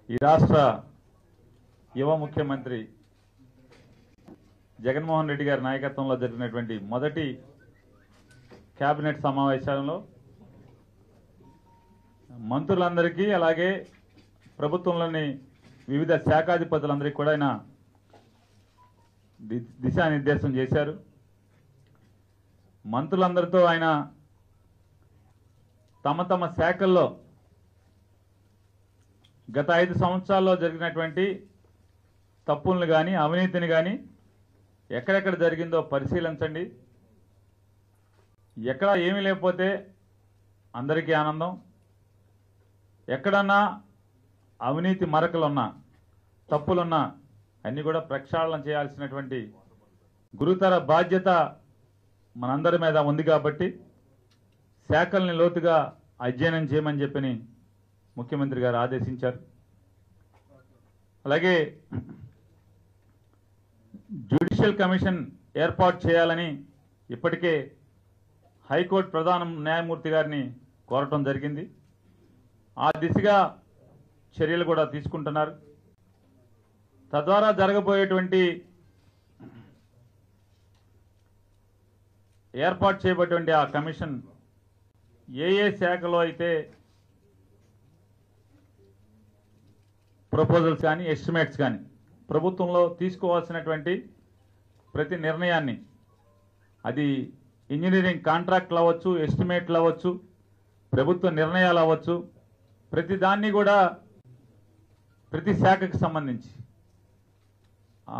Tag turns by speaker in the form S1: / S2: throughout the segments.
S1: ఈ రాష్ట్ర యువ ముఖ్యమంత్రి జగన్మోహన్ రెడ్డి గారి నాయకత్వంలో జరిగినటువంటి మొదటి కేబినెట్ సమావేశంలో మంత్రులందరికీ అలాగే ప్రభుత్వంలోని వివిధ శాఖాధిపతులందరికీ కూడా ఆయన ది- దిశానిర్దేశం చేశారు మంత్రులందరితో ఆయన తమ తమ శాఖల్లో గత ఐదు సంవత్సరాల్లో జరిగినటువంటి తప్పులను కానీ అవినీతిని కానీ ఎక్కడెక్కడ జరిగిందో పరిశీలించండి ఎక్కడ ఏమీ లేకపోతే అందరికీ ఆనందం ఎక్కడన్నా అవినీతి మరకలున్నా తప్పులున్నా అన్నీ కూడా ప్రక్షాళన చేయాల్సినటువంటి గురుతర బాధ్యత మనందరి మీద ఉంది కాబట్టి శాఖల్ని లోతుగా అధ్యయనం చేయమని చెప్పని ముఖ్యమంత్రి గారు ఆదేశించారు అలాగే జ్యుడిషియల్ కమిషన్ ఏర్పాటు చేయాలని ఇప్పటికే హైకోర్టు ప్రధాన న్యాయమూర్తి గారిని కోరటం జరిగింది ఆ దిశగా చర్యలు కూడా తీసుకుంటున్నారు తద్వారా జరగబోయేటువంటి ఏర్పాటు చేయబడినటువంటి ఆ కమిషన్ ఏ ఏ శాఖలో అయితే ప్రపోజల్స్ కానీ ఎస్టిమేట్స్ కానీ ప్రభుత్వంలో తీసుకోవాల్సినటువంటి ప్రతి నిర్ణయాన్ని అది ఇంజనీరింగ్ కాంట్రాక్ట్లు అవ్వచ్చు ఎస్టిమేట్లు అవ్వచ్చు ప్రభుత్వ నిర్ణయాలు అవ్వచ్చు ప్రతి దాన్ని కూడా ప్రతి శాఖకు సంబంధించి ఆ,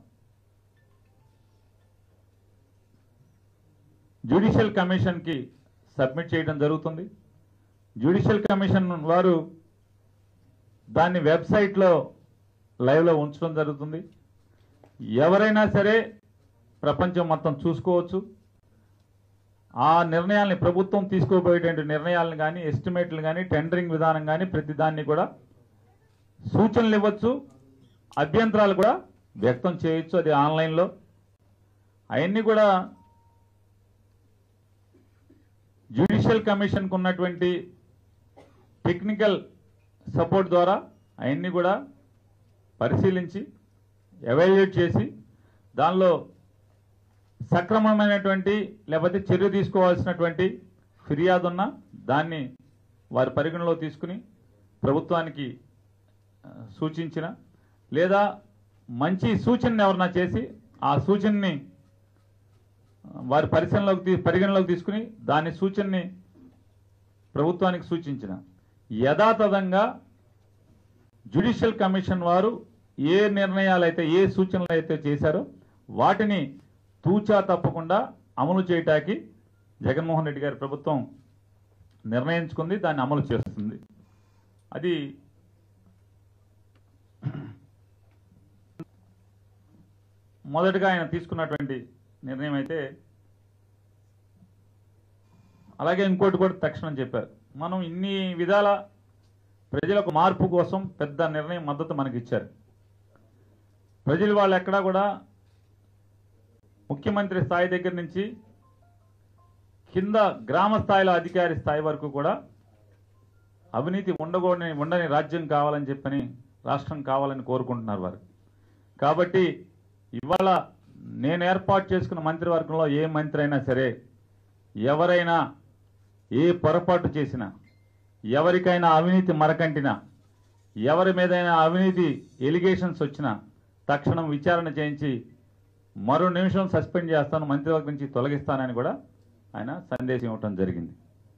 S1: జ్యుడిషియల్ కమిషన్కి సబ్మిట్ చేయడం జరుగుతుంది జ్యుడిషియల్ కమిషన్ వారు దాన్ని వెబ్సైట్లో లైవ్లో ఉంచడం జరుగుతుంది ఎవరైనా సరే ప్రపంచం మొత్తం చూసుకోవచ్చు ఆ నిర్ణయాల్ని ప్రభుత్వం తీసుకోబోయేటువంటి నిర్ణయాలను కానీ ఎస్టిమేట్లు కానీ టెండరింగ్ విధానం కానీ ప్రతి దాన్ని కూడా సూచనలు ఇవ్వచ్చు అభ్యంతరాలు కూడా వ్యక్తం చేయొచ్చు అది ఆన్లైన్లో అవన్నీ కూడా జ్యుడిషియల్ కమిషన్కు ఉన్నటువంటి టెక్నికల్ సపోర్ట్ ద్వారా అవన్నీ కూడా పరిశీలించి ఎవాల్యుయేట్ చేసి దానిలో సక్రమమైనటువంటి లేకపోతే చర్య తీసుకోవాల్సినటువంటి ఫిర్యాదు ఉన్న దాన్ని వారి పరిగణలో తీసుకుని ప్రభుత్వానికి ఆ, సూచించిన లేదా మంచి సూచనని ఎవరన్నా చేసి ఆ సూచనని ఆ, వారి పరిశీలనలోకి తీ- పరిగణలోకి తీసుకుని దాని సూచనని ప్రభుత్వానికి సూచించిన యథాతథంగా జ్యుడిషియల్ కమిషన్ వారు ఏ నిర్ణయాలు అయితే ఏ సూచనలు అయితే చేశారో వాటిని తూచా తప్పకుండా అమలు చేయటానికి జగన్మోహన్ రెడ్డి గారి ప్రభుత్వం నిర్ణయించుకుంది దాన్ని అమలు చేస్తుంది అది మొదటగా ఆయన తీసుకున్నటువంటి నిర్ణయం అయితే అలాగే ఇంకోటి కూడా తక్షణం చెప్పారు మనం ఇన్ని విధాల ప్రజలకు మార్పు కోసం పెద్ద నిర్ణయం మద్దతు మనకి ఇచ్చారు ప్రజలు వాళ్ళు ఎక్కడా కూడా ముఖ్యమంత్రి స్థాయి దగ్గర నుంచి కింద గ్రామ స్థాయిలో అధికారి స్థాయి వరకు కూడా అవినీతి ఉండకూడని ఉండని రాజ్యం కావాలని చెప్పని రాష్ట్రం కావాలని కోరుకుంటున్నారు వారు కాబట్టి ఇవాళ నేను ఏర్పాటు చేసుకున్న మంత్రివర్గంలో ఏ మంత్రి అయినా సరే ఎవరైనా ఏ పొరపాటు చేసినా ఎవరికైనా అవినీతి మరకంటినా ఎవరి మీదైనా అవినీతి ఎలిగేషన్స్ వచ్చినా తక్షణం విచారణ చేయించి మరో నిమిషం సస్పెండ్ చేస్తాను మంత్రివర్గం నుంచి తొలగిస్తానని కూడా ఆయన సందేశం ఇవ్వటం జరిగింది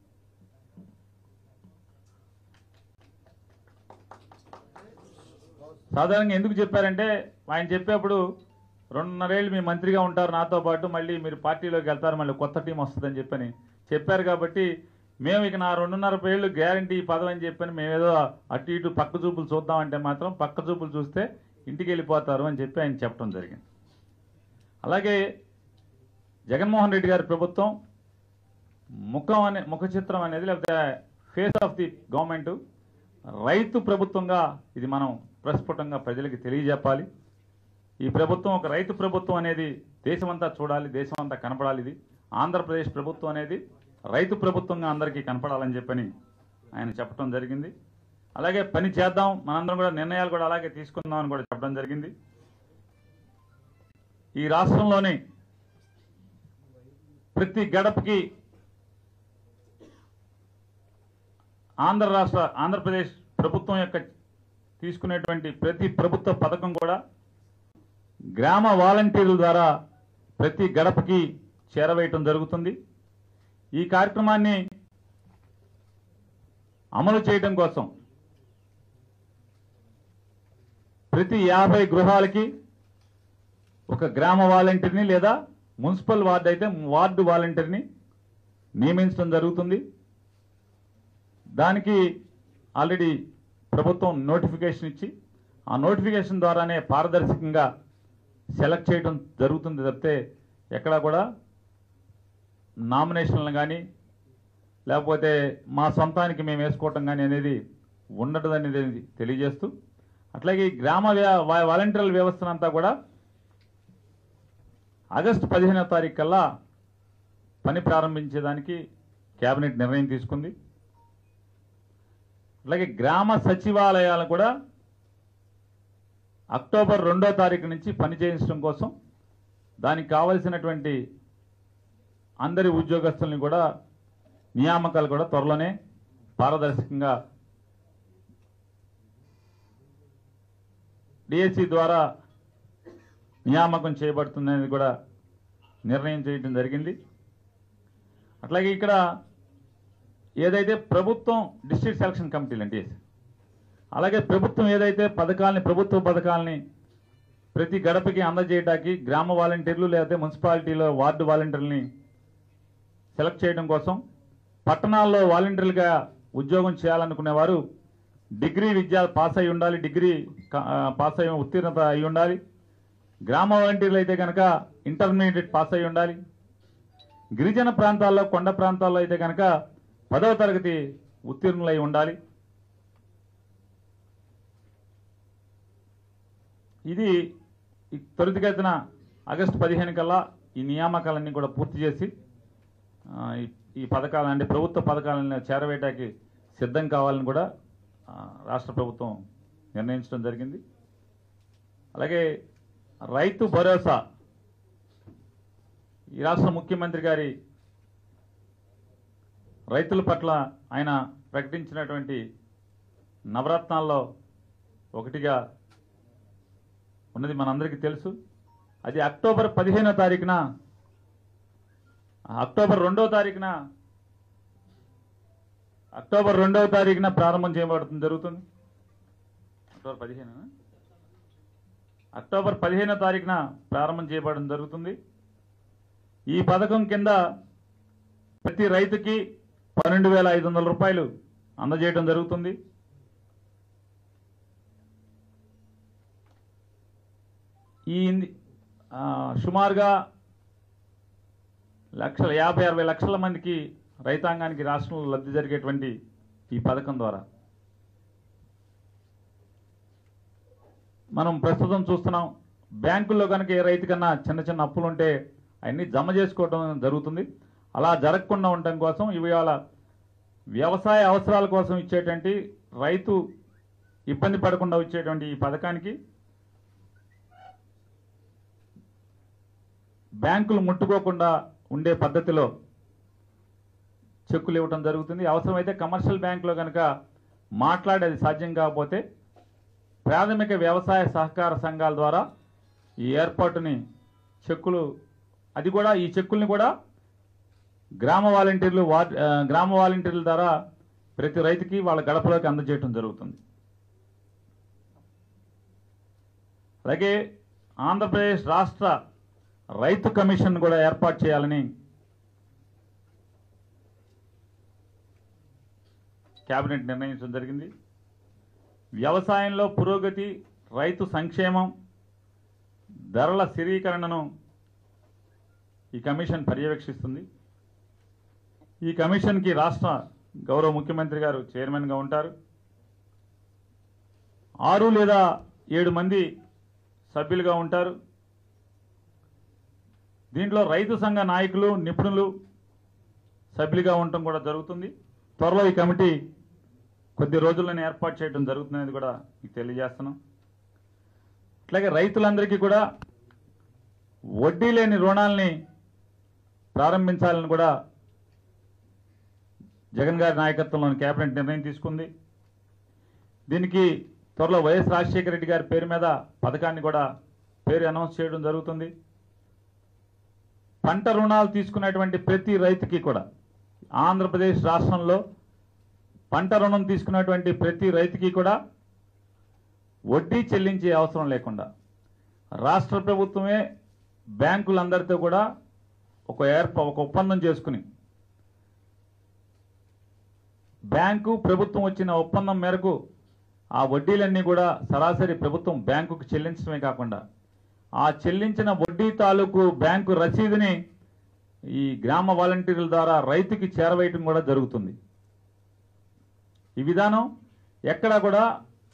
S1: సాధారణంగా ఎందుకు చెప్పారంటే ఆయన చెప్పేప్పుడు రెండున్నరేళ్ళు మీ మంత్రిగా ఉంటారు నాతో పాటు మళ్ళీ మీరు పార్టీలోకి వెళ్తారు మళ్ళీ కొత్త టీం వస్తుందని చెప్పని చెప్పారు కాబట్టి మేము ఇక నా రెండున్నర ఏళ్ళు గ్యారంటీ పదవి అని చెప్పని మేమేదో అటు ఇటు పక్క చూపులు చూద్దామంటే మాత్రం పక్క చూపులు చూస్తే ఇంటికి వెళ్ళిపోతారు అని చెప్పి ఆయన చెప్పడం జరిగింది అలాగే జగన్మోహన్ రెడ్డి గారి ప్రభుత్వం ముఖం అనే ముఖ చిత్రం అనేది లేకపోతే ఫేస్ ఆఫ్ ది గవర్నమెంట్ రైతు ప్రభుత్వంగా ఇది మనం ప్రస్ఫుటంగా ప్రజలకి తెలియజెప్పాలి ఈ ప్రభుత్వం ఒక రైతు ప్రభుత్వం అనేది దేశమంతా చూడాలి దేశమంతా కనపడాలి ఇది ఆంధ్రప్రదేశ్ ప్రభుత్వం అనేది రైతు ప్రభుత్వంగా అందరికీ కనపడాలని చెప్పని ఆయన చెప్పడం జరిగింది అలాగే పని చేద్దాం మనందరం కూడా నిర్ణయాలు కూడా అలాగే తీసుకుందాం అని కూడా చెప్పడం జరిగింది ఈ రాష్ట్రంలోని ప్రతి గడపకి ఆంధ్ర రాష్ట్ర ఆంధ్రప్రదేశ్ ప్రభుత్వం యొక్క తీసుకునేటువంటి ప్రతి ప్రభుత్వ పథకం కూడా గ్రామ వాలంటీర్ల ద్వారా ప్రతి గడపకి చేరవేయటం జరుగుతుంది ఈ కార్యక్రమాన్ని అమలు చేయడం కోసం ప్రతి యాభై గృహాలకి ఒక గ్రామ వాలంటీర్ని లేదా మున్సిపల్ వార్డు అయితే వార్డు వాలంటీర్ని నియమించడం జరుగుతుంది దానికి ఆల్రెడీ ప్రభుత్వం నోటిఫికేషన్ ఇచ్చి ఆ నోటిఫికేషన్ ద్వారానే పారదర్శకంగా సెలెక్ట్ చేయడం జరుగుతుంది తప్పితే ఎక్కడా కూడా నామినేషన్లు కానీ లేకపోతే మా సొంతానికి మేము వేసుకోవటం కానీ అనేది ఉండదు అనేది తెలియజేస్తూ అట్లాగే ఈ గ్రామ వ్యా- వా- వాలంటీర్ల వ్యవస్థనంతా కూడా ఆగస్టు పదిహేనో తారీఖు కల్లా పని ప్రారంభించేదానికి కేబినెట్ నిర్ణయం తీసుకుంది అలాగే గ్రామ సచివాలయాలు కూడా అక్టోబర్ రెండో తారీఖు నుంచి పని చేయించడం కోసం దానికి కావలసినటువంటి అందరి ఉద్యోగస్తుల్ని కూడా నియామకాలు కూడా త్వరలోనే పారదర్శకంగా డిఎస్సి ద్వారా నియామకం చేయబడుతుందనేది కూడా నిర్ణయం చేయడం జరిగింది అట్లాగే ఇక్కడ ఏదైతే ప్రభుత్వం డిస్ట్రిక్ట్ సెలక్షన్ కమిటీలు అంటే అలాగే ప్రభుత్వం ఏదైతే పథకాలని ప్రభుత్వ పథకాలని ప్రతి గడపకి అందజేయడానికి గ్రామ వాలంటీర్లు లేకపోతే మున్సిపాలిటీలో వార్డు వాలంటీర్లని సెలెక్ట్ చేయడం కోసం పట్టణాల్లో వాలంటీర్లుగా ఉద్యోగం చేయాలనుకునేవారు డిగ్రీ విద్య పాస్ అయి ఉండాలి డిగ్రీ క- ఆ, పాస్ అయి ఉత్తీర్ణత అయి ఉండాలి గ్రామ వాలంటీర్లు అయితే కనుక ఇంటర్మీడియట్ పాస్ అయి ఉండాలి గిరిజన ప్రాంతాల్లో కొండ ప్రాంతాల్లో అయితే కనుక పదవ తరగతి ఉత్తీర్ణులై ఉండాలి ఇది ఈ త్వరితగతిన ఆగస్టు పదిహేను కల్లా ఈ నియామకాలన్నీ కూడా పూర్తి చేసి ఆ, ఈ- ఈ పథకాలు అంటే ప్రభుత్వ పథకాలను చేరవేయటానికి సిద్ధం కావాలని కూడా ఆ, రాష్ట్ర ప్రభుత్వం నిర్ణయించడం జరిగింది అలాగే రైతు భరోసా ఈ రాష్ట్ర ముఖ్యమంత్రి గారి రైతుల పట్ల ఆయన ప్రకటించినటువంటి నవరత్నాల్లో ఒకటిగా ఉన్నది మనందరికీ తెలుసు అది అక్టోబర్ పదిహేనో తారీఖున అక్టోబర్ రెండో తారీఖున అక్టోబర్ రెండవ తారీఖున ప్రారంభం చేయబడుతుంది జరుగుతుంది అక్టోబర్ పదిహేను అక్టోబర్ పదిహేనో తారీఖున ప్రారంభం చేయబడడం జరుగుతుంది ఈ పథకం కింద ప్రతి రైతుకి పన్నెండు వేల ఐదు వందల రూపాయలు అందజేయడం జరుగుతుంది ఈ ఇంది- ఆ, సుమారుగా లక్షల యాభై అరవై లక్షల మందికి రైతాంగానికి రాష్ట్రంలో లబ్ధి జరిగేటువంటి ఈ పథకం ద్వారా మనం ప్రస్తుతం చూస్తున్నాం బ్యాంకుల్లో కనుక ఏ రైతు కన్నా చిన్న చిన్న అప్పులు ఉంటే అవన్నీ జమ చేసుకోవడం జరుగుతుంది అలా జరగకుండా ఉండటం కోసం ఇవాళ వ్యవసాయ అవసరాల కోసం ఇచ్చేటువంటి రైతు ఇబ్బంది పడకుండా వచ్చేటువంటి ఈ పథకానికి బ్యాంకులు ముట్టుకోకుండా ఉండే పద్ధతిలో చెక్కులు ఇవ్వడం జరుగుతుంది అవసరమైతే కమర్షియల్ బ్యాంకులో కనుక మాట్లాడేది సాధ్యం కాకపోతే ప్రాథమిక వ్యవసాయ సహకార సంఘాల ద్వారా ఈ ఏర్పాటుని చెక్కులు అది కూడా ఈ చెక్కుల్ని కూడా గ్రామ వాలంటీర్లు వార్డ్ ఆ, గ్రామ వాలంటీర్ల ద్వారా ప్రతి రైతుకి వాళ్ళ గడపలోకి అందజేయటం జరుగుతుంది అలాగే ఆంధ్రప్రదేశ్ రాష్ట్ర రైతు కమిషన్ కూడా ఏర్పాటు చేయాలని కేబినెట్ నిర్ణయించడం జరిగింది వ్యవసాయంలో పురోగతి రైతు సంక్షేమం ధరల స్థిరీకరణను ఈ కమిషన్ పర్యవేక్షిస్తుంది ఈ కమిషన్కి రాష్ట్ర గౌరవ ముఖ్యమంత్రి గారు చైర్మన్గా ఉంటారు ఆరు లేదా ఏడు మంది సభ్యులుగా ఉంటారు దీంట్లో రైతు సంఘ నాయకులు నిపుణులు సభ్యులుగా ఉండటం కూడా జరుగుతుంది త్వరలో ఈ కమిటీ కొద్ది రోజుల్లోనే ఏర్పాటు చేయడం జరుగుతుందనేది కూడా మీకు తెలియజేస్తున్నాం అట్లాగే రైతులందరికీ కూడా వడ్డీ లేని రుణాలని ప్రారంభించాలని కూడా జగన్ గారి నాయకత్వంలోని కేబినెట్ నిర్ణయం తీసుకుంది దీనికి త్వరలో వైఎస్ రాజశేఖర రెడ్డి గారి పేరు మీద పథకాన్ని కూడా పేరు అనౌన్స్ చేయడం జరుగుతుంది పంట రుణాలు తీసుకున్నటువంటి ప్రతి రైతుకి కూడా ఆంధ్రప్రదేశ్ రాష్ట్రంలో పంట రుణం తీసుకున్నటువంటి ప్రతి రైతుకి కూడా వడ్డీ చెల్లించే అవసరం లేకుండా రాష్ట్ర ప్రభుత్వమే బ్యాంకులందరితో కూడా ఒక ఏర్ప ఒక ఒప్పందం చేసుకుని బ్యాంకు ప్రభుత్వం వచ్చిన ఒప్పందం మేరకు ఆ వడ్డీలన్నీ కూడా సరాసరి ప్రభుత్వం బ్యాంకుకు చెల్లించడమే కాకుండా ఆ చెల్లించిన వడ్డీ తాలూకు బ్యాంకు రసీదుని ఈ గ్రామ వాలంటీర్ల ద్వారా రైతుకి చేరవేయటం కూడా జరుగుతుంది ఈ విధానం ఎక్కడా కూడా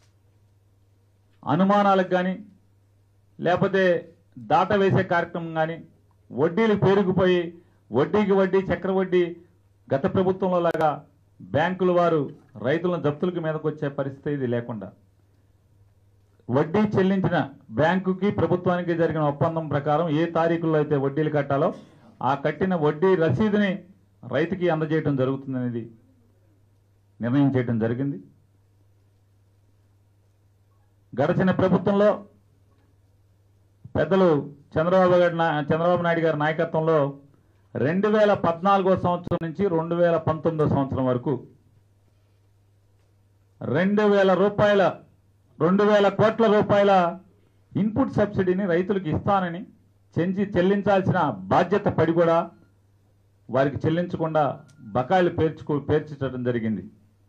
S1: అనుమానాలకు కానీ లేకపోతే దాట వేసే కార్యక్రమం కానీ వడ్డీలు పెరిగిపోయి వడ్డీకి వడ్డీ చక్ర వడ్డీ గత ప్రభుత్వంలో లాగా బ్యాంకుల వారు రైతులను జప్తులకు మీదకు వచ్చే పరిస్థితి ఇది లేకుండా వడ్డీ చెల్లించిన బ్యాంకుకి ప్రభుత్వానికి జరిగిన ఒప్పందం ప్రకారం ఏ తారీఖుల్లో అయితే వడ్డీలు కట్టాలో ఆ కట్టిన వడ్డీ రసీదుని రైతుకి అందజేయడం జరుగుతుందనేది నిర్ణయం చేయడం జరిగింది గడిచిన ప్రభుత్వంలో పెద్దలు చంద్రబాబు గారి నా- చంద్రబాబు నాయుడు గారి నాయకత్వంలో రెండు వేల పద్నాలుగో సంవత్సరం నుంచి రెండు వేల పంతొమ్మిదో సంవత్సరం వరకు రెండు వేల రూపాయల రెండు వేల కోట్ల రూపాయల ఇన్పుట్ సబ్సిడీని రైతులకు ఇస్తానని చెంచి చెల్లించాల్సిన బాధ్యత పడి కూడా వారికి చెల్లించకుండా బకాయిలు పేర్చుకో పేర్చడం జరిగింది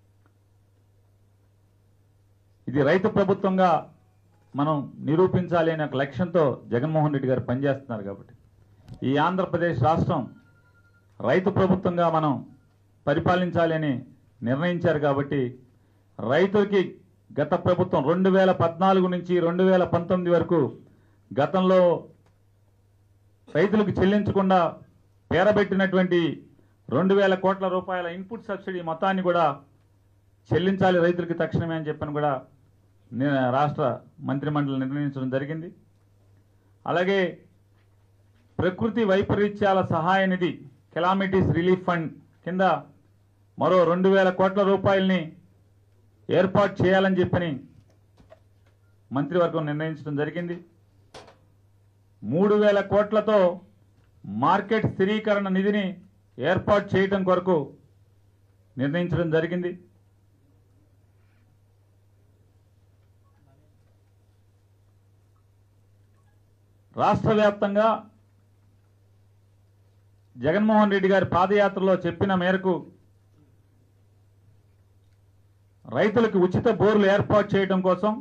S1: ఇది రైతు ప్రభుత్వంగా మనం నిరూపించాలి అనే ఒక లక్ష్యంతో జగన్మోహన్ రెడ్డి గారు పనిచేస్తున్నారు కాబట్టి ఈ ఆంధ్రప్రదేశ్ రాష్ట్రం రైతు ప్రభుత్వంగా మనం పరిపాలించాలి అని నిర్ణయించారు కాబట్టి రైతులకి గత ప్రభుత్వం రెండు వేల పద్నాలుగు నుంచి రెండు వేల పంతొమ్మిది వరకు గతంలో రైతులకు చెల్లించకుండా పేరబెట్టినటువంటి రెండు వేల కోట్ల రూపాయల ఇన్పుట్ సబ్సిడీ మొత్తాన్ని కూడా చెల్లించాలి రైతులకి తక్షణమే అని చెప్పని కూడా ని- రాష్ట్ర మంత్రిమండలి నిర్ణయించడం జరిగింది అలాగే ప్రకృతి వైపరీత్యాల సహాయ నిధి కెలామిటీస్ రిలీఫ్ ఫండ్ కింద మరో రెండు వేల కోట్ల రూపాయలని ఏర్పాటు చేయాలని చెప్పని మంత్రివర్గం నిర్ణయించడం జరిగింది మూడు వేల కోట్లతో మార్కెట్ స్థిరీకరణ నిధిని ఏర్పాటు చేయడం కొరకు నిర్ణయించడం జరిగింది రాష్ట్ర వ్యాప్తంగా జగన్మోహన్ రెడ్డి గారి పాదయాత్రలో చెప్పిన మేరకు రైతులకు ఉచిత బోర్లు ఏర్పాటు చేయడం కోసం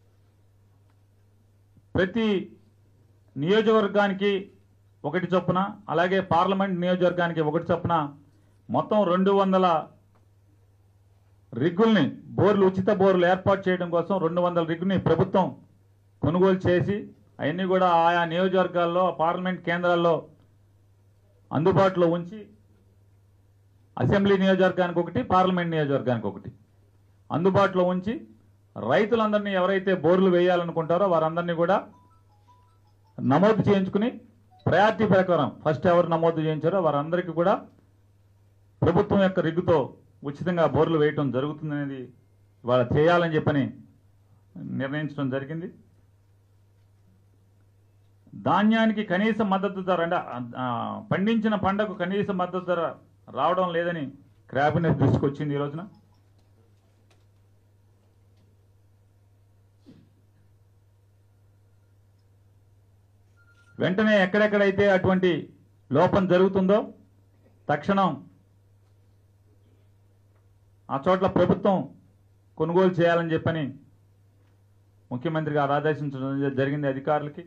S1: ప్రతి నియోజకవర్గానికి ఒకటి చొప్పున అలాగే పార్లమెంట్ నియోజకవర్గానికి ఒకటి చొప్పున మొత్తం రెండు వందల రిగ్గుల్ని బోర్లు ఉచిత బోర్లు ఏర్పాటు చేయడం కోసం రెండు వందల రిగ్గుని ప్రభుత్వం కొనుగోలు చేసి అవన్నీ కూడా ఆయా నియోజకవర్గాల్లో పార్లమెంట్ కేంద్రాల్లో అందుబాటులో ఉంచి అసెంబ్లీ నియోజకవర్గానికి ఒకటి పార్లమెంట్ నియోజకవర్గానికి ఒకటి అందుబాటులో ఉంచి రైతులందరినీ ఎవరైతే బోర్లు వేయాలనుకుంటారో వారందరినీ కూడా నమోదు చేయించుకుని ప్రయారిటీ ప్రకారం ఫస్ట్ ఎవరు నమోదు చేయించారో వారందరికీ కూడా ప్రభుత్వం యొక్క రిగ్గుతో ఉచితంగా బోర్లు వేయటం జరుగుతుందనేది ఇవాళ చేయాలని చెప్పని నిర్ణయించడం జరిగింది ధాన్యానికి కనీస మద్దతు ధర అంటే ఆ, పండించిన పంటకు కనీస మద్దతు ధర రావడం లేదని క్యాబినెట్ దృష్టికి వచ్చింది ఈ రోజున వెంటనే ఎక్కడెక్కడైతే అటువంటి లోపం జరుగుతుందో తక్షణం ఆ చోట్ల ప్రభుత్వం కొనుగోలు చేయాలని చెప్పని ముఖ్యమంత్రి గారు ఆదేశించడం జరిగింది అధికారులకి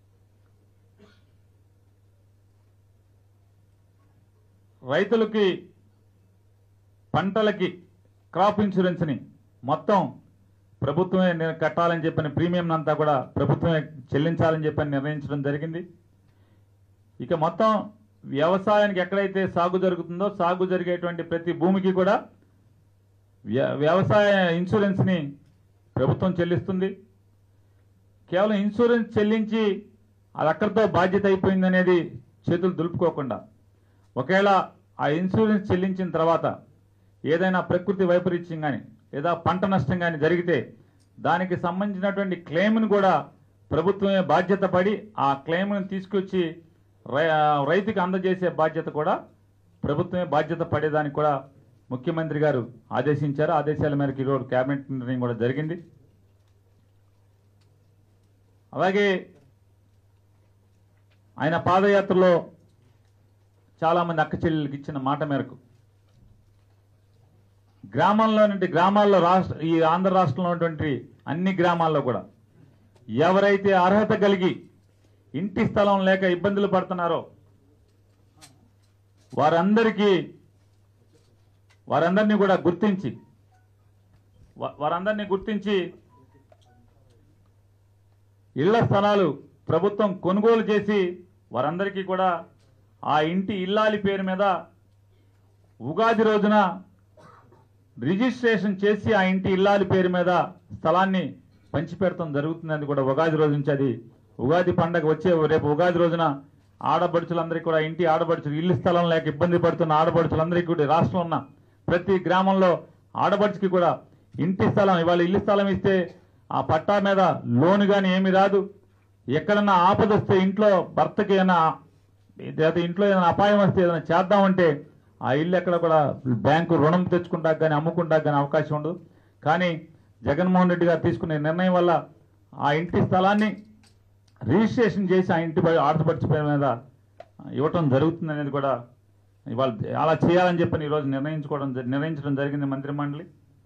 S1: రైతులకి పంటలకి క్రాప్ ఇన్సూరెన్స్ని మొత్తం ప్రభుత్వమే ని- కట్టాలని చెప్పిన ప్రీమియం అంతా కూడా ప్రభుత్వమే చెల్లించాలని చెప్పని నిర్ణయించడం జరిగింది ఇక మొత్తం వ్యవసాయానికి ఎక్కడైతే సాగు జరుగుతుందో సాగు జరిగేటువంటి ప్రతి భూమికి కూడా వ్య- వ్యవసాయ ఇన్సూరెన్స్ని ప్రభుత్వం చెల్లిస్తుంది కేవలం ఇన్సూరెన్స్ చెల్లించి అది అక్కడితో బాధ్యత అయిపోయిందనేది చేతులు దులుపుకోకుండా ఒకవేళ ఆ ఇన్సూరెన్స్ చెల్లించిన తర్వాత ఏదైనా ప్రకృతి వైపరీత్యం కానీ లేదా పంట నష్టం కానీ జరిగితే దానికి సంబంధించినటువంటి క్లెయిమ్ను కూడా ప్రభుత్వమే బాధ్యత పడి ఆ క్లెయిమ్ను తీసుకొచ్చి రై- రైతుకి అందజేసే బాధ్యత కూడా ప్రభుత్వమే బాధ్యత పడేదానికి కూడా ముఖ్యమంత్రి గారు ఆదేశించారు ఆదేశాల మేరకు ఈరోజు కేబినెట్ నిర్ణయం కూడా జరిగింది అలాగే ఆయన పాదయాత్రలో చాలామంది అక్క చెల్లెళ్ళకి ఇచ్చిన మాట మేరకు గ్రామంలో నుండి గ్రామాల్లో రాష్ట్ర ఈ ఆంధ్ర రాష్ట్రంలో ఉన్నటువంటి అన్ని గ్రామాల్లో కూడా ఎవరైతే అర్హత కలిగి ఇంటి స్థలం లేక ఇబ్బందులు పడుతున్నారో వారందరికీ వారందరినీ కూడా గుర్తించి వా- వారందరినీ గుర్తించి ఇళ్ల స్థలాలు ప్రభుత్వం కొనుగోలు చేసి వారందరికీ కూడా ఆ ఇంటి ఇల్లాలి పేరు మీద ఉగాది రోజున రిజిస్ట్రేషన్ చేసి ఆ ఇంటి ఇల్లాలి పేరు మీద స్థలాన్ని పంచిపెడతాం జరుగుతుందని కూడా ఉగాది రోజు నుంచి అది ఉగాది పండగ వచ్చే రేపు ఉగాది రోజున ఆడపడుచులందరికీ కూడా ఇంటి ఆడపడుచులు ఇల్లు స్థలం లేక ఇబ్బంది పడుతున్న ఆడపడుచులందరికీ కూడా రాష్ట్రంలో ఉన్న ప్రతి గ్రామంలో ఆడపడుచుకి కూడా ఇంటి స్థలం ఇవాళ ఇల్లు స్థలం ఇస్తే ఆ పట్టా మీద లోన్ కానీ ఏమీ రాదు ఎక్కడన్నా ఆపద వస్తే ఇంట్లో భర్తకి ఏమైనా లేదా ఇంట్లో ఏదైనా అపాయం వస్తే ఏదైనా చేద్దామంటే ఆ ఇల్లు ఎక్కడ కూడా బ్యాంకు రుణం తెచ్చుకుంటాక కానీ అమ్ముకుంటాక కానీ అవకాశం ఉండదు కానీ జగన్మోహన్ రెడ్డి గారు తీసుకునే నిర్ణయం వల్ల ఆ ఇంటి స్థలాన్ని రిజిస్ట్రేషన్ చేసి ఆ ఇంటి పై- ఆడపడుచు పేరు మీద ఇవ్వటం జరుగుతుంది అనేది కూడా ఇవాళ అలా చేయాలని చెప్పని ఈరోజు నిర్ణయించుకోవడం జ- నిర్ణయించడం జరిగింది మంత్రి మండలి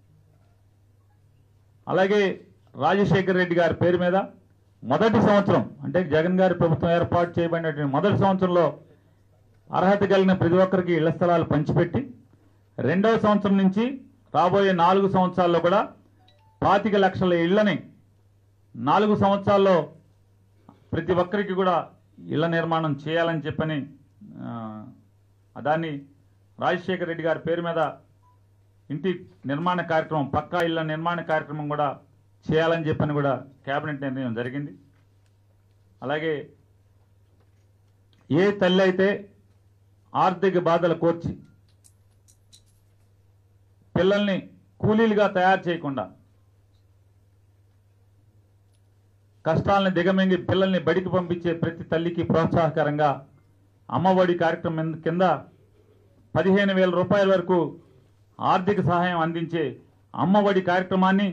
S1: అలాగే రాజశేఖర్ రెడ్డి గారి పేరు మీద మొదటి సంవత్సరం అంటే జగన్ గారి ప్రభుత్వం ఏర్పాటు చేయబడినటువంటి మొదటి సంవత్సరంలో అర్హత కలిగిన ప్రతి ఒక్కరికి ఇళ్ల స్థలాలు పంచిపెట్టి రెండవ సంవత్సరం నుంచి రాబోయే నాలుగు సంవత్సరాల్లో కూడా పాతిక లక్షల ఇళ్లని నాలుగు సంవత్సరాల్లో ప్రతి ఒక్కరికి కూడా ఇళ్ల నిర్మాణం చేయాలని చెప్పని ఆ, దాన్ని రాజశేఖర రెడ్డి గారి పేరు మీద ఇంటి నిర్మాణ కార్యక్రమం పక్కా ఇళ్ల నిర్మాణ కార్యక్రమం కూడా చేయాలని చెప్పని కూడా కేబినెట్ నిర్ణయం జరిగింది అలాగే ఏ తల్లి అయితే ఆర్థిక బాధలు కోర్చి పిల్లల్ని కూలీలుగా తయారు చేయకుండా కష్టాలను దిగమింగి పిల్లల్ని బడికి పంపించే ప్రతి తల్లికి ప్రోత్సాహకరంగా అమ్మఒడి కార్యక్రమం కింద పదిహేను వేల రూపాయల వరకు ఆర్థిక సహాయం అందించే అమ్మఒడి కార్యక్రమాన్ని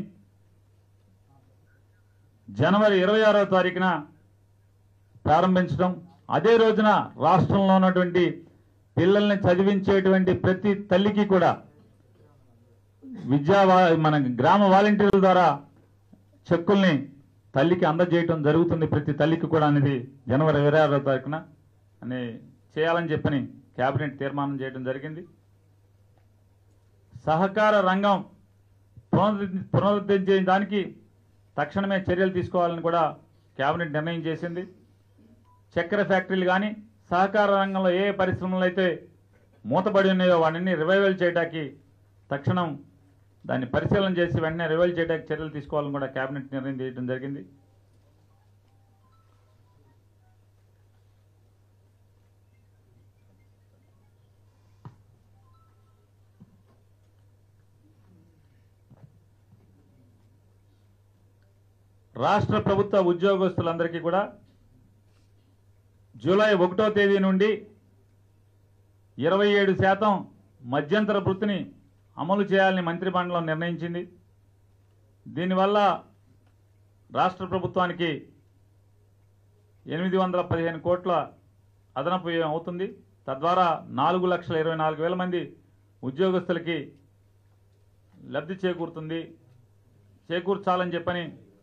S1: జనవరి ఇరవై ఆరవ తారీఖున ప్రారంభించడం అదే రోజున రాష్ట్రంలో ఉన్నటువంటి పిల్లల్ని చదివించేటువంటి ప్రతి తల్లికి కూడా విద్యా వా- మన గ్రామ వాలంటీర్ల ద్వారా చెక్కుల్ని తల్లికి అందజేయటం జరుగుతుంది ప్రతి తల్లికి కూడా అనేది జనవరి ఇరవై ఆరో తారీఖున అని చేయాలని చెప్పని కేబినెట్ తీర్మానం చేయడం జరిగింది సహకార రంగం పునరుద్ధి పునరుద్ధరించే దానికి తక్షణమే చర్యలు తీసుకోవాలని కూడా కేబినెట్ నిర్ణయం చేసింది చక్కెర ఫ్యాక్టరీలు కానీ సహకార రంగంలో ఏ పరిశ్రమలు అయితే మూతపడి ఉన్నాయో వాటిని రివైవల్ చేయడానికి తక్షణం దాన్ని పరిశీలన చేసి వెంటనే రివైవల్ చేయడానికి చర్యలు తీసుకోవాలని కూడా కేబినెట్ నిర్ణయం చేయడం జరిగింది రాష్ట్ర ప్రభుత్వ ఉద్యోగస్తులందరికీ కూడా జూలై ఒకటో తేదీ నుండి ఇరవై ఏడు శాతం మధ్యంతర వృత్తిని అమలు చేయాలని మంత్రిమండలం నిర్ణయించింది దీనివల్ల రాష్ట్ర ప్రభుత్వానికి ఎనిమిది వందల పదిహేను కోట్ల అదనపు వ్యయం అవుతుంది తద్వారా నాలుగు లక్షల ఇరవై నాలుగు వేల మంది ఉద్యోగస్తులకి లబ్ధి చేకూరుతుంది చేకూర్చాలని చెప్పని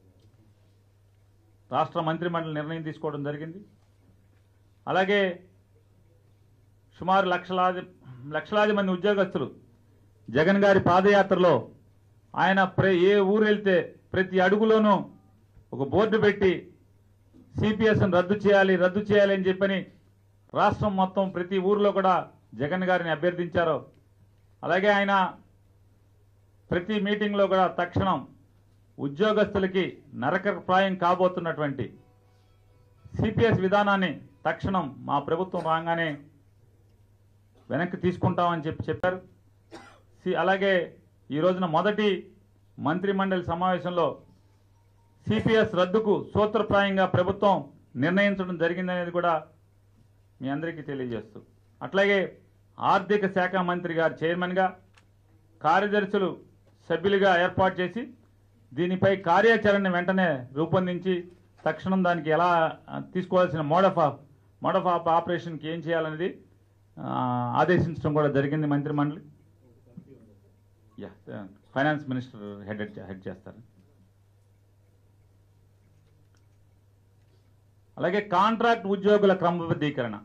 S1: రాష్ట్ర మంత్రిమండలి నిర్ణయం తీసుకోవడం జరిగింది అలాగే సుమారు లక్షలాది లక్షలాది మంది ఉద్యోగస్తులు జగన్ గారి పాదయాత్రలో ఆయన ప్ర ఏ ఊరు వెళ్తే ప్రతి అడుగులోనూ ఒక బోర్డు పెట్టి సిపిఎస్ను రద్దు చేయాలి రద్దు చేయాలి అని చెప్పని రాష్ట్రం మొత్తం ప్రతి ఊర్లో కూడా జగన్ గారిని అభ్యర్థించారు అలాగే ఆయన ప్రతి మీటింగ్లో కూడా తక్షణం ఉద్యోగస్తులకి నరకప్రాయం కాబోతున్నటువంటి సిపిఎస్ విధానాన్ని తక్షణం మా ప్రభుత్వం రాగానే వెనక్కి తీసుకుంటామని చెప్పి చెప్పారు సి- అలాగే ఈ రోజున మొదటి మంత్రిమండలి సమావేశంలో సిపిఎస్ రద్దుకు సూత్రప్రాయంగా ప్రభుత్వం నిర్ణయించడం జరిగిందనేది కూడా మీ అందరికీ తెలియజేస్తూ అట్లాగే ఆర్థిక శాఖ మంత్రి గారు చైర్మన్గా కార్యదర్శులు సభ్యులుగా ఏర్పాటు చేసి దీనిపై కార్యాచరణని వెంటనే రూపొందించి తక్షణం దానికి ఎలా ఆ, తీసుకోవాల్సిన మోడ్ ఆఫ్ మోడ్ ఆఫ్ ఆప్ ఆపరేషన్కి ఏం చేయాలనేది ఆ, ఆదేశించడం కూడా జరిగింది మంత్రిమండలి యా ఫైనాన్స్ మినిస్టర్ హెడ్ హెడ్ చేస్తారు అలాగే కాంట్రాక్ట్ ఉద్యోగుల క్రమబద్ధీకరణ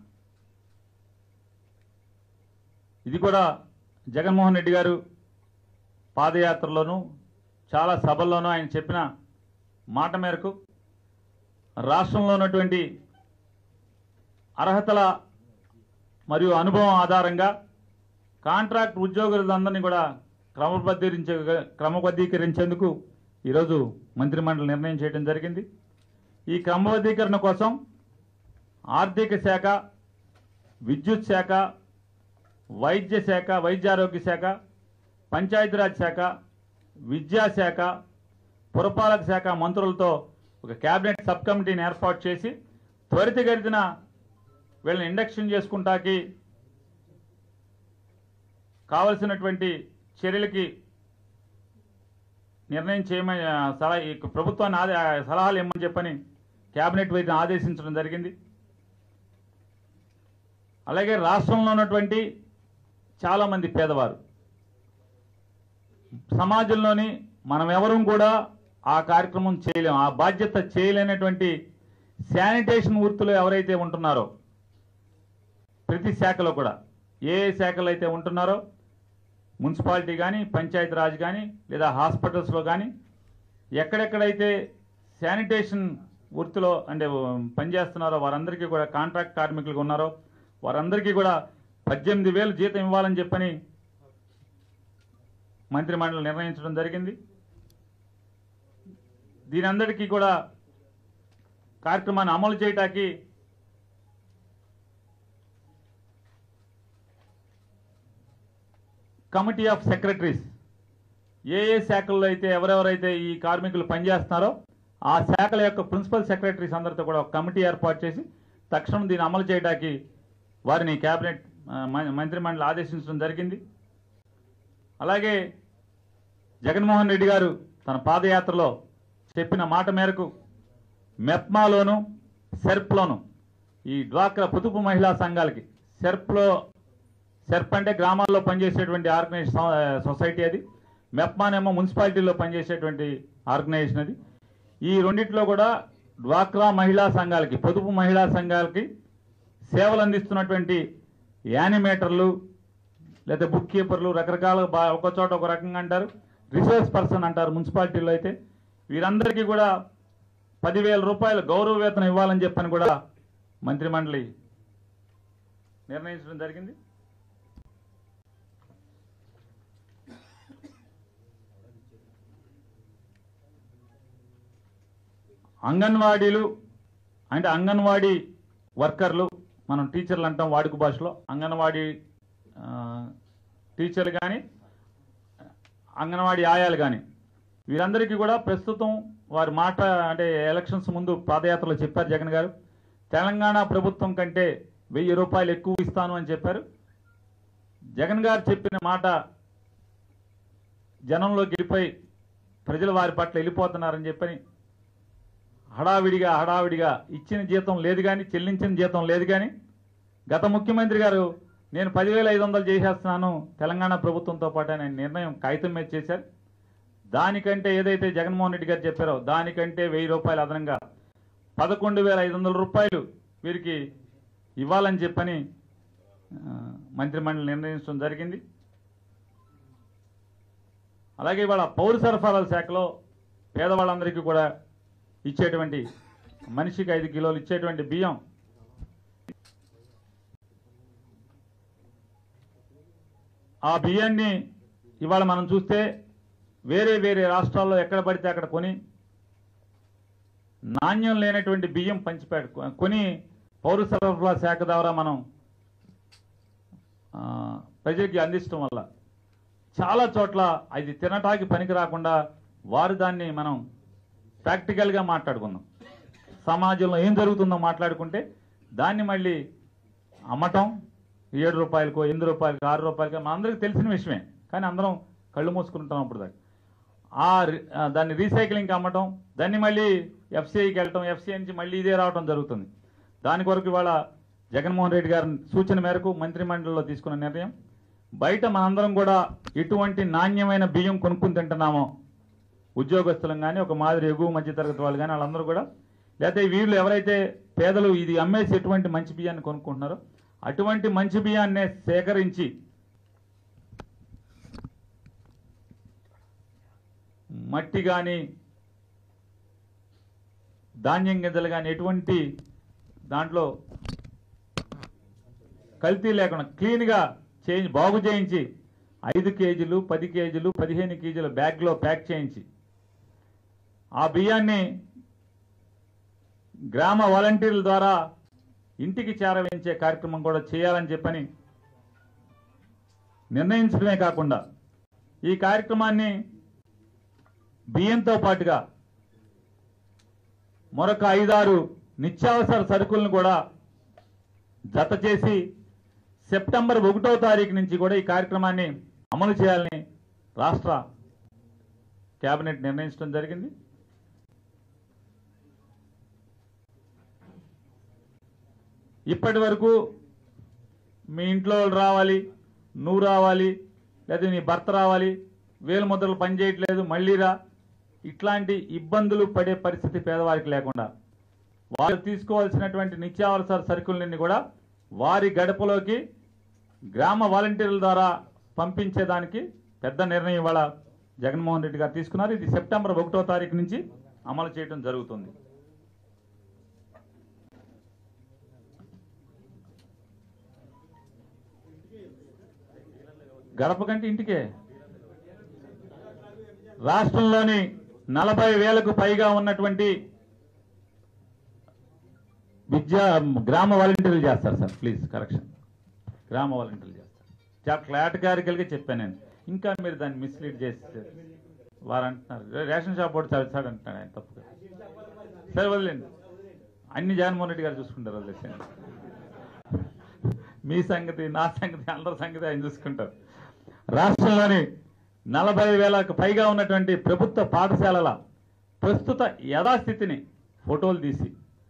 S1: ఇది కూడా జగన్మోహన్ రెడ్డి గారు పాదయాత్రలోనూ చాలా సభల్లోనూ ఆయన చెప్పిన మాట మేరకు రాష్ట్రంలో ఉన్నటువంటి అర్హతల మరియు అనుభవం ఆధారంగా కాంట్రాక్ట్ ఉద్యోగులందరినీ కూడా క్రమబద్ధీకరించే క్రమబద్ధీకరించేందుకు ఈరోజు మంత్రిమండలి నిర్ణయం చేయడం జరిగింది ఈ క్రమబద్ధీకరణ కోసం ఆర్థిక శాఖ విద్యుత్ శాఖ వైద్య శాఖ వైద్య ఆరోగ్య శాఖ పంచాయతీరాజ్ శాఖ విద్యాశాఖ పురపాలక శాఖ మంత్రులతో ఒక కేబినెట్ సబ్ కమిటీని ఏర్పాటు చేసి త్వరితగతిన వీళ్ళని ఇండక్షన్ చేసుకుంటాకి కావలసినటువంటి చర్యలకి నిర్ణయం చేయమని ఆ, సలహా ఈ ప్రభుత్వాన్ని ఆదే ఆ, సలహాలు ఇమ్మని చెప్పని కేబినెట్ వీటిని ఆదేశించడం జరిగింది అలాగే రాష్ట్రంలో ఉన్నటువంటి చాలామంది పేదవారు సమాజంలోని మనం ఎవరూ కూడా ఆ కార్యక్రమం చేయలేం ఆ బాధ్యత చేయలేనటువంటి శానిటేషన్ వృత్తులు ఎవరైతే ఉంటున్నారో ప్రతి శాఖలో కూడా ఏ ఏ శాఖలో అయితే ఉంటున్నారో మున్సిపాలిటీ కానీ పంచాయతీ రాజ్ కానీ లేదా హాస్పిటల్స్లో కానీ ఎక్కడెక్కడైతే శానిటేషన్ వృత్తిలో అంటే ఉమ్, పనిచేస్తున్నారో వారందరికీ కూడా కాంట్రాక్ట్ కార్మికులుగా ఉన్నారో వారందరికీ కూడా పద్దెనిమిది వేలు జీతం ఇవ్వాలని చెప్పని మంత్రిమండలి నిర్ణయించడం జరిగింది దీని అందరికీ కూడా కార్యక్రమాన్ని అమలు చేయటానికి కమిటీ ఆఫ్ సెక్రటరీస్ ఏ ఏ శాఖల్లో అయితే ఎవరెవరైతే ఈ కార్మికులు పనిచేస్తున్నారో ఆ శాఖల యొక్క ప్రిన్సిపల్ సెక్రటరీస్ అందరితో కూడా ఒక కమిటీ ఏర్పాటు చేసి తక్షణం దీన్ని అమలు చేయడానికి వారిని కేబినెట్ ఆ, మ- మంత్రిమండలి ఆదేశించడం జరిగింది అలాగే జగన్మోహన్ రెడ్డి గారు తన పాదయాత్రలో చెప్పిన మాట మేరకు మెప్మాలోను సెర్ప్లోను ఈ డ్వాక్రా పొదుపు మహిళా సంఘాలకి సెర్ప్లో సెర్ప్ అంటే గ్రామాల్లో పనిచేసేటువంటి ఆర్గనైజేషన్ సొసైటీ అది మెప్మానేమో మున్సిపాలిటీలో పనిచేసేటువంటి ఆర్గనైజేషన్ అది ఈ రెండిట్లో కూడా డ్వాక్రా మహిళా సంఘాలకి పొదుపు మహిళా సంఘాలకి సేవలు అందిస్తున్నటువంటి యానిమేటర్లు లేదా బుక్ కీపర్లు రకరకాల బా ఒక చోట ఒక రకంగా అంటారు రిసోర్స్ పర్సన్ అంటారు మున్సిపాలిటీలో అయితే వీరందరికీ కూడా పదివేల రూపాయలు గౌరవ వేతనం ఇవ్వాలని చెప్పని కూడా మంత్రిమండలి నిర్ణయించడం జరిగింది అంగన్వాడీలు అంటే అంగన్వాడీ వర్కర్లు మనం టీచర్లు అంటాం వాడుక భాషలో అంగన్వాడీ ఆ, టీచర్లు కానీ అంగన్వాడీ ఆయాలు కానీ వీరందరికీ కూడా ప్రస్తుతం వారి మాట అంటే ఎలక్షన్స్ ముందు పాదయాత్రలో చెప్పారు జగన్ గారు తెలంగాణ ప్రభుత్వం కంటే వెయ్యి రూపాయలు ఎక్కువ ఇస్తాను అని చెప్పారు జగన్ గారు చెప్పిన మాట జనంలోకి వెళ్ళిపోయి ప్రజలు వారి పట్ల వెళ్ళిపోతున్నారని చెప్పని హడావిడిగా హడావిడిగా ఇచ్చిన జీతం లేదు కానీ చెల్లించిన జీతం లేదు కానీ గత ముఖ్యమంత్రి గారు నేను పదివేల ఐదు వందలు చేసేస్తున్నాను తెలంగాణ ప్రభుత్వంతో పాటు ఆయన నిర్ణయం కాగితం మీద చేశారు దానికంటే ఏదైతే జగన్మోహన్ రెడ్డి గారు చెప్పారో దానికంటే వెయ్యి రూపాయలు అదనంగా పదకొండు వేల ఐదు వందల రూపాయలు వీరికి ఇవ్వాలని చెప్పని ఆ, మంత్రిమండలి నిర్ణయించడం జరిగింది అలాగే ఇవాళ పౌర సరఫరాల శాఖలో పేదవాళ్ళందరికీ కూడా ఇచ్చేటువంటి మనిషికి ఐదు కిలోలు ఇచ్చేటువంటి బియ్యం ఆ బియ్యాన్ని ఇవాళ మనం చూస్తే వేరే వేరే రాష్ట్రాల్లో ఎక్కడ పడితే అక్కడ కొని నాణ్యం లేనటువంటి బియ్యం పంచిపెట్ట కొని పౌర సరఫరా శాఖ ద్వారా మనం ఆ, ప్రజలకి అందించడం వల్ల చాలా చోట్ల అది తినటానికి పనికి రాకుండా వారు దాన్ని మనం ప్రాక్టికల్గా మాట్లాడుకుందాం సమాజంలో ఏం జరుగుతుందో మాట్లాడుకుంటే దాన్ని మళ్ళీ అమ్మటం ఏడు రూపాయలకో ఎనిమిది రూపాయలకో ఆరు రూపాయలకో మన అందరికీ తెలిసిన విషయమే కానీ అందరం కళ్ళు మూసుకుంటాం అప్పుడు దాకా ఆ రి- ఆ దాన్ని రీసైక్లింగ్కి అమ్మటం దాన్ని మళ్ళీ ఎఫ్సిఐకి వెళ్ళటం ఎఫ్సిఐ నుంచి మళ్ళీ ఇదే రావటం జరుగుతుంది దాని కొరకు ఇవాళ జగన్మోహన్ రెడ్డి గారి సూచన మేరకు మంత్రిమండలిలో తీసుకున్న నిర్ణయం బయట మనందరం కూడా ఎటువంటి నాణ్యమైన బియ్యం కొనుక్కుని తింటున్నామో ఉద్యోగస్తులం కానీ ఒక మాదిరి ఎగువ మధ్య తరగతి వాళ్ళు కానీ వాళ్ళందరూ కూడా లేకపోతే వీళ్ళు ఎవరైతే పేదలు ఇది అమ్మేసి ఎటువంటి మంచి బియ్యాన్ని కొనుక్కుంటున్నారో అటువంటి మంచి బియ్యాన్నే సేకరించి మట్టి కానీ ధాన్యం గింజలు కానీ ఎటువంటి దాంట్లో కల్తీ లేకుండా క్లీన్గా చేంజ్ బాగు చేయించి ఐదు కేజీలు పది కేజీలు పదిహేను కేజీల బ్యాగ్లో ప్యాక్ చేయించి ఆ బియ్యాన్ని గ్రామ వాలంటీర్ల ద్వారా ఇంటికి చేరవేయించే కార్యక్రమం కూడా చేయాలని చెప్పని నిర్ణయించడమే కాకుండా ఈ కార్యక్రమాన్ని బియ్యంతో పాటుగా మరొక ఐదారు నిత్యావసర సరుకులను కూడా జత చేసి సెప్టెంబర్ ఒకటో తారీఖు నుంచి కూడా ఈ కార్యక్రమాన్ని అమలు చేయాలని రాష్ట్ర కేబినెట్ నిర్ణయించడం జరిగింది ఇప్పటి వరకు మీ ఇంట్లో వాళ్ళు రావాలి నువ్వు రావాలి లేదా నీ భర్త రావాలి వేలు ముద్రలు పనిచేయట్లేదు మళ్ళీ రా ఇట్లాంటి ఇబ్బందులు పడే పరిస్థితి పేదవారికి లేకుండా వారు తీసుకోవాల్సినటువంటి నిత్యావసర సరుకులన్నీ కూడా వారి గడపలోకి గ్రామ వాలంటీర్ల ద్వారా పంపించేదానికి పెద్ద నిర్ణయం ఇవాళ జగన్మోహన్ రెడ్డి గారు తీసుకున్నారు ఇది సెప్టెంబర్ ఒకటో తారీఖు నుంచి అమలు చేయడం జరుగుతుంది గడప కంటే ఇంటికే రాష్ట్రంలోని నలభై వేలకు పైగా ఉన్నటువంటి విద్యా గ్రామ వాలంటీర్లు చేస్తారు సార్ ప్లీజ్ కరెక్షన్ గ్రామ వాలంటీర్లు చేస్తారు చాలా క్లాటగారికల్గా చెప్పాను నేను ఇంకా మీరు దాన్ని మిస్లీడ్ చేసి వారు అంటున్నారు రేషన్ షాప్ కూడా చదివాడు అంటున్నాడు ఆయన తప్పుగా సరే వదిలేండి అన్ని జగన్మోహన్ రెడ్డి గారు చూసుకుంటారు వదిలేసండి మీ సంగతి నా సంగతి అందరి సంగతి ఆయన చూసుకుంటారు రాష్ట్రంలోని నలభై వేలకు పైగా ఉన్నటువంటి ప్రభుత్వ పాఠశాలల ప్రస్తుత యథాస్థితిని ఫోటోలు తీసి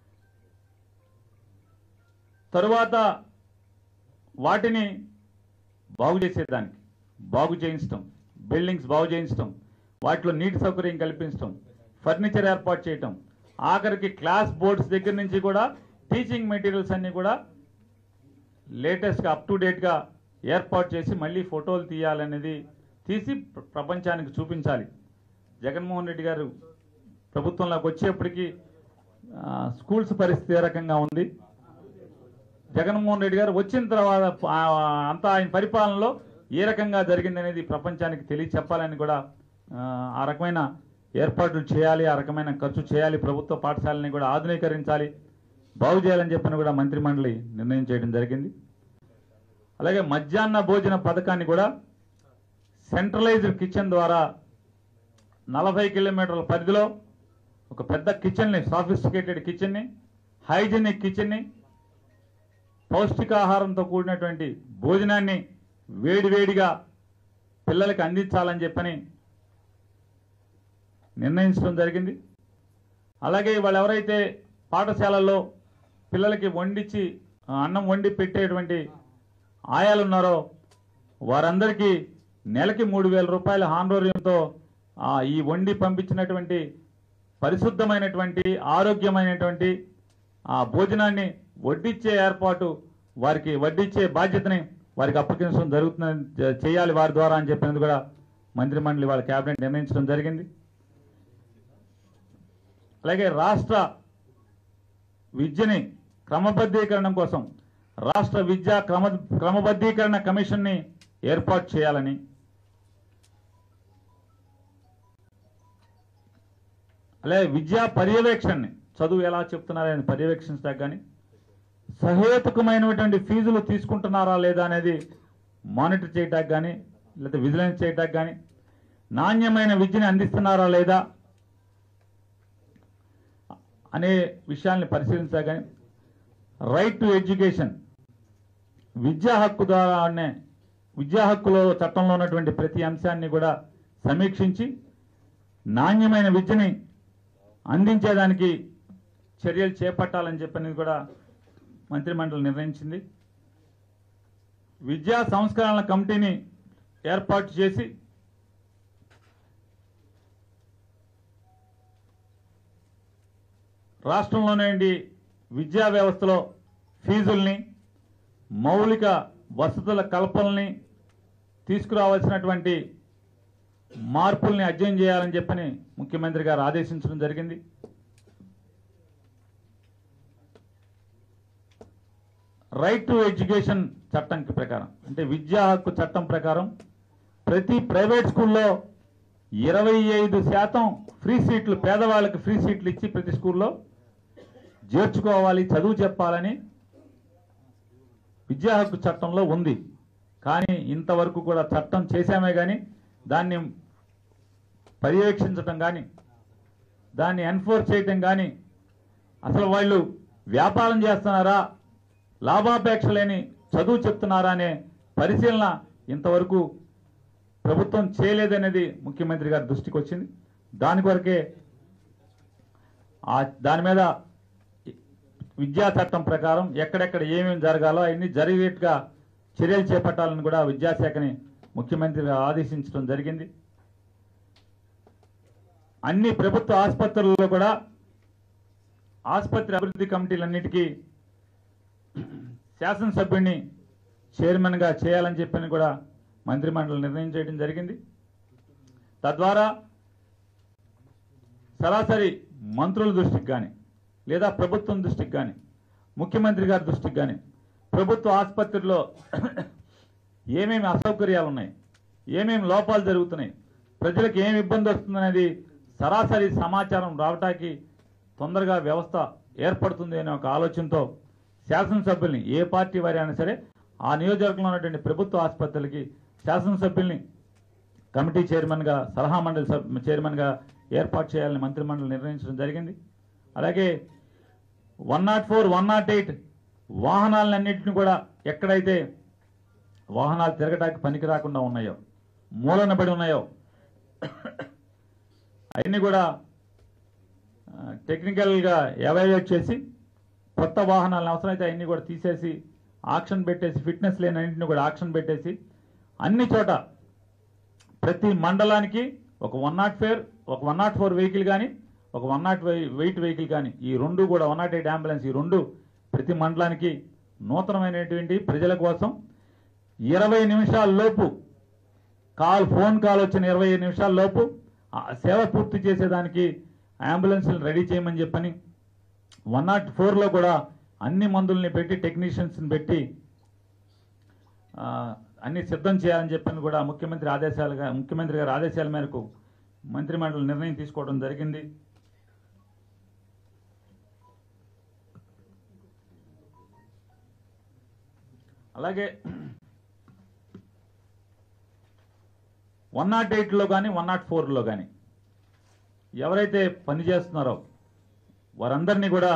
S1: తరువాత వాటిని బాగు చేసేదానికి బాగు చేయించడం బిల్డింగ్స్ బాగు చేయించడం వాటిలో నీటి సౌకర్యం కల్పించడం ఫర్నిచర్ ఏర్పాటు చేయటం ఆఖరికి క్లాస్ బోర్డ్స్ దగ్గర నుంచి కూడా టీచింగ్ మెటీరియల్స్ అన్నీ కూడా లేటెస్ట్గా అప్ టు డేట్గా ఏర్పాటు చేసి మళ్ళీ ఫోటోలు తీయాలనేది తీసి ప్ర- ప్రపంచానికి చూపించాలి జగన్మోహన్ రెడ్డి గారు ప్రభుత్వంలోకి వచ్చేప్పటికి ఆ, స్కూల్స్ పరిస్థితి ఏ రకంగా ఉంది జగన్మోహన్ రెడ్డి గారు వచ్చిన తర్వాత ఆ, అంతా ఆయన పరిపాలనలో ఏ రకంగా జరిగిందనేది ప్రపంచానికి తెలియచెప్పాలని కూడా ఆ, ఆ రకమైన ఏర్పాట్లు చేయాలి ఆ రకమైన ఖర్చు చేయాలి ప్రభుత్వ పాఠశాలని కూడా ఆధునీకరించాలి బాగు చేయాలని చెప్పని కూడా మంత్రిమండలి నిర్ణయం చేయడం జరిగింది అలాగే మధ్యాహ్న భోజన పథకాన్ని కూడా సెంట్రలైజ్డ్ కిచెన్ ద్వారా నలభై కిలోమీటర్ల పరిధిలో ఒక పెద్ద కిచెన్ని సాఫిస్టికేటెడ్ కిచెన్ని హైజీనిక్ కిచెన్ని పౌష్టికాహారంతో కూడినటువంటి భోజనాన్ని వేడివేడిగా పిల్లలకి అందించాలని చెప్పని నిర్ణయించడం జరిగింది అలాగే వాళ్ళు ఎవరైతే పాఠశాలల్లో పిల్లలకి వండించి ఆ, అన్నం వండి పెట్టేటువంటి ఆయాలు ఉన్నారో వారందరికీ నెలకి మూడు వేల రూపాయల హాండోరియంతో ఆ, ఈ వండి పంపించినటువంటి పరిశుద్ధమైనటువంటి ఆరోగ్యమైనటువంటి ఆ భోజనాన్ని వడ్డిచ్చే ఏర్పాటు వారికి వడ్డిచ్చే బాధ్యతని వారికి అప్పగించడం జరుగుతుందని చే- చేయాలి వారి ద్వారా అని చెప్పినది కూడా మంత్రిమండలి వాళ్ళ కేబినెట్ నిర్ణయించడం జరిగింది అలాగే రాష్ట్ర విద్యని క్రమబద్ధీకరణ కోసం రాష్ట్ర విద్యా క్రమ క్రమబద్ధీకరణ కమిషన్ని ఏర్పాటు చేయాలని అలాగే విద్యా పర్యవేక్షణని చదువు ఎలా చెప్తున్నారని పర్యవేక్షించడానికి కానీ సహేతుకమైనటువంటి ఫీజులు తీసుకుంటున్నారా లేదా అనేది మానిటర్ చేయడానికి కానీ లేదా విజిలెన్స్ చేయడానికి కానీ నాణ్యమైన విద్యని అందిస్తున్నారా లేదా అనే విషయాల్ని పరిశీలించా కానీ రైట్ టు ఎడ్యుకేషన్ విద్యా హక్కు ద్వారానే విద్యా హక్కులో చట్టంలో ఉన్నటువంటి ప్రతి అంశాన్ని కూడా సమీక్షించి నాణ్యమైన విద్యని అందించేదానికి చర్యలు చేపట్టాలని చెప్పని కూడా మంత్రిమండలి నిర్ణయించింది విద్యా సంస్కరణల కమిటీని ఏర్పాటు చేసి రాష్ట్రంలోనేంటి విద్యా వ్యవస్థలో ఫీజుల్ని మౌలిక వసతుల కల్పనల్ని తీసుకురావాల్సినటువంటి మార్పుల్ని అధ్యయనం చేయాలని చెప్పని ముఖ్యమంత్రి గారు ఆదేశించడం జరిగింది రైట్ టు ఎడ్యుకేషన్ చట్టం ప్రకారం అంటే విద్యా హక్కు చట్టం ప్రకారం ప్రతి ప్రైవేట్ స్కూల్లో ఇరవై ఐదు శాతం ఫ్రీ సీట్లు పేదవాళ్ళకి ఫ్రీ సీట్లు ఇచ్చి ప్రతి స్కూల్లో చేర్చుకోవాలి చదువు చెప్పాలని విద్యా హక్కు చట్టంలో ఉంది కానీ ఇంతవరకు కూడా చట్టం చేశామే కానీ దాన్ని పర్యవేక్షించటం కానీ దాన్ని ఎన్ఫోర్స్ చేయటం కానీ అసలు వాళ్ళు వ్యాపారం చేస్తున్నారా లాభాపేక్ష లేని చదువు చెప్తున్నారా అనే పరిశీలన ఇంతవరకు ప్రభుత్వం చేయలేదనేది ముఖ్యమంత్రి గారి దృష్టికి వచ్చింది దాని కొరకే ఆ దాని మీద విద్యా చట్టం ప్రకారం ఎక్కడెక్కడ ఏమేమి జరగాలో అవన్నీ జరిగేట్టుగా చర్యలు చేపట్టాలని కూడా విద్యాశాఖని ముఖ్యమంత్రి గారు ఆదేశించడం జరిగింది అన్ని ప్రభుత్వ ఆసుపత్రుల్లో కూడా ఆసుపత్రి అభివృద్ధి కమిటీలన్నిటికీ శాసనసభ్యుడిని చైర్మన్గా చేయాలని చెప్పని కూడా మంత్రిమండలి నిర్ణయం చేయడం జరిగింది తద్వారా సరాసరి మంత్రుల దృష్టికి కానీ లేదా ప్రభుత్వం దృష్టికి కానీ ముఖ్యమంత్రి గారి దృష్టికి కానీ ప్రభుత్వ ఆసుపత్రిలో ఏమేమి అసౌకర్యాలు ఉన్నాయి ఏమేమి లోపాలు జరుగుతున్నాయి ప్రజలకు ఏమి ఇబ్బంది వస్తుందనేది సరాసరి సమాచారం రావటానికి తొందరగా వ్యవస్థ ఏర్పడుతుంది అనే ఒక ఆలోచనతో శాసనసభ్యుల్ని ఏ పార్టీ వారి అయినా సరే ఆ నియోజకవర్గంలో ఉన్నటువంటి ప్రభుత్వ ఆసుపత్రులకి శాసనసభ్యుల్ని కమిటీ చైర్మన్గా సలహా మండలి సబ్ చైర్మన్గా ఏర్పాటు చేయాలని మంత్రిమండలి నిర్ణయించడం జరిగింది అలాగే one nought four one nought eight వాహనాలన్నింటినీ కూడా ఎక్కడైతే వాహనాలు తిరగడానికి పనికి రాకుండా ఉన్నాయో మూలన పడి ఉన్నాయో అవన్నీ కూడా ఆ, టెక్నికల్గా ఎవాల్యుయేట్ చేసి కొత్త వాహనాలను అవసరమైతే అవన్నీ కూడా తీసేసి ఆక్షన్ పెట్టేసి ఫిట్నెస్ లేని అన్నింటిని కూడా ఆక్షన్ పెట్టేసి అన్ని చోట ప్రతి మండలానికి ఒక వన్ నాట్ ఫోర్ ఒక వన్ నాట్ ఫోర్ వెహికల్ కానీ ఒక వన్ నాట్ వెయిట్ వెహికల్ కానీ ఈ రెండు కూడా వన్ నాట్ ఎయిట్ అంబులెన్స్ ఈ రెండు ప్రతి మండలానికి నూతనమైనటువంటి ప్రజల కోసం ఇరవై నిమిషాల లోపు కాల్ ఫోన్ కాల్ వచ్చిన ఇరవై నిమిషాల లోపు ఆ సేవ పూర్తి చేసేదానికి అంబులెన్స్లు రెడీ చేయమని చెప్పని వన్ నాట్ ఫోర్లో కూడా అన్ని మందుల్ని పెట్టి టెక్నీషియన్స్ని పెట్టి ఆ, అన్ని సిద్ధం చేయాలని చెప్పని కూడా ముఖ్యమంత్రి ఆదేశాలుగా ముఖ్యమంత్రి గారి ఆదేశాల మేరకు మంత్రిమండలి నిర్ణయం తీసుకోవడం జరిగింది అలాగే వన్ నాట్ ఎయిట్లో కానీ వన్ నాట్ ఫోర్లో కానీ ఎవరైతే పని చేస్తున్నారో వారందరినీ కూడా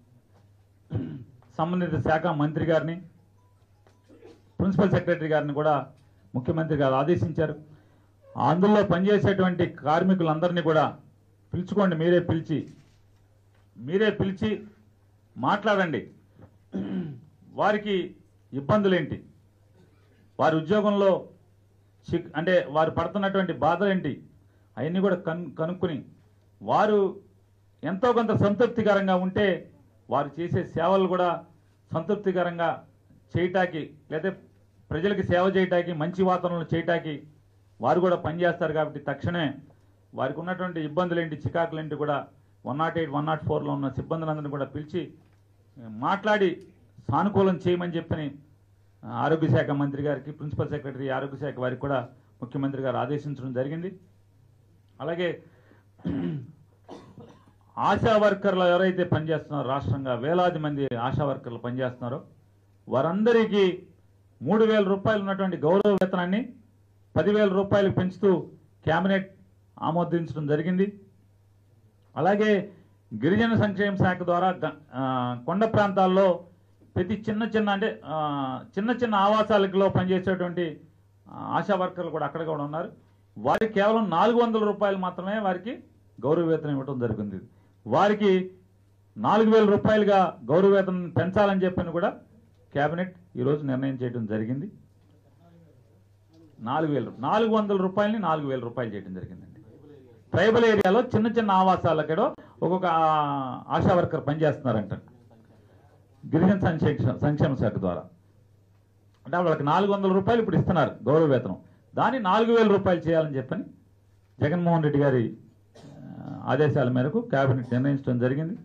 S1: సంబంధిత శాఖ మంత్రి గారిని ప్రిన్సిపల్ సెక్రటరీ గారిని కూడా ముఖ్యమంత్రి గారు ఆదేశించారు అందులో పనిచేసేటువంటి కార్మికులందరినీ కూడా పిలుచుకోండి మీరే పిలిచి మీరే పిలిచి మాట్లాడండి వారికి ఇబ్బందులేంటి వారి ఉద్యోగంలో చిక్ అంటే వారు పడుతున్నటువంటి బాధలేంటి అవన్నీ కూడా కన్ కనుక్కొని వారు ఎంతో కొంత సంతృప్తికరంగా ఉంటే వారు చేసే సేవలు కూడా సంతృప్తికరంగా చేయటానికి లేదా ప్రజలకు సేవ చేయటానికి మంచి వాతావరణంలో చేయటానికి వారు కూడా పనిచేస్తారు కాబట్టి తక్షణమే వారికి ఉన్నటువంటి ఇబ్బందులు ఏంటి చికాకులు ఏంటి కూడా one nought eight one nought ఫోర్లో ఉన్న సిబ్బందులందరినీ కూడా పిలిచి మాట్లాడి సానుకూలం చేయమని చెప్పని ఆ, ఆరోగ్య శాఖ మంత్రి గారికి ప్రిన్సిపల్ సెక్రటరీ ఆరోగ్య శాఖ వారికి కూడా ముఖ్యమంత్రి గారు ఆదేశించడం జరిగింది అలాగే ఆశా వర్కర్లు ఎవరైతే పనిచేస్తున్నారో రాష్ట్రంగా వేలాది మంది ఆశా వర్కర్లు పనిచేస్తున్నారో వారందరికీ మూడు వేల రూపాయలు ఉన్నటువంటి గౌరవ వేతనాన్ని పదివేల రూపాయలు పెంచుతూ కేబినెట్ ఆమోదించడం జరిగింది అలాగే గిరిజన సంక్షేమ శాఖ ద్వారా గ- ఆ, కొండ ప్రాంతాల్లో ప్రతి చిన్న చిన్న అంటే ఆ, చిన్న చిన్న ఆవాసాలలో పనిచేసేటువంటి ఆ, ఆశా వర్కర్లు కూడా అక్కడ కూడా ఉన్నారు వారికి కేవలం నాలుగు వందల రూపాయలు మాత్రమే వారికి గౌరవ వేతనం ఇవ్వడం జరిగింది వారికి నాలుగు వేల రూపాయలుగా గౌరవ వేతనం పెంచాలని చెప్పని కూడా కేబినెట్ ఈరోజు నిర్ణయం చేయడం జరిగింది నాలుగు వేలు నాలుగు వందల రూపాయలని నాలుగు వేల రూపాయలు చేయడం జరిగిందండి ట్రైబల్ ఏరియాలో చిన్న చిన్న ఆవాసాలక్కడ ఒక్కొక్క ఆ, ఆశా వర్కర్ పనిచేస్తున్నారంట గిరిజన సంక్షేమ సంక్షేమ శాఖ ద్వారా అంటే వాళ్ళకి నాలుగు వందల రూపాయలు ఇప్పుడు ఇస్తున్నారు గౌరవ వేతనం దాన్ని నాలుగు వేల రూపాయలు చేయాలని చెప్పని జగన్మోహన్ రెడ్డి గారి ఆ, ఆదేశాల మేరకు కేబినెట్ నిర్ణయించడం జరిగింది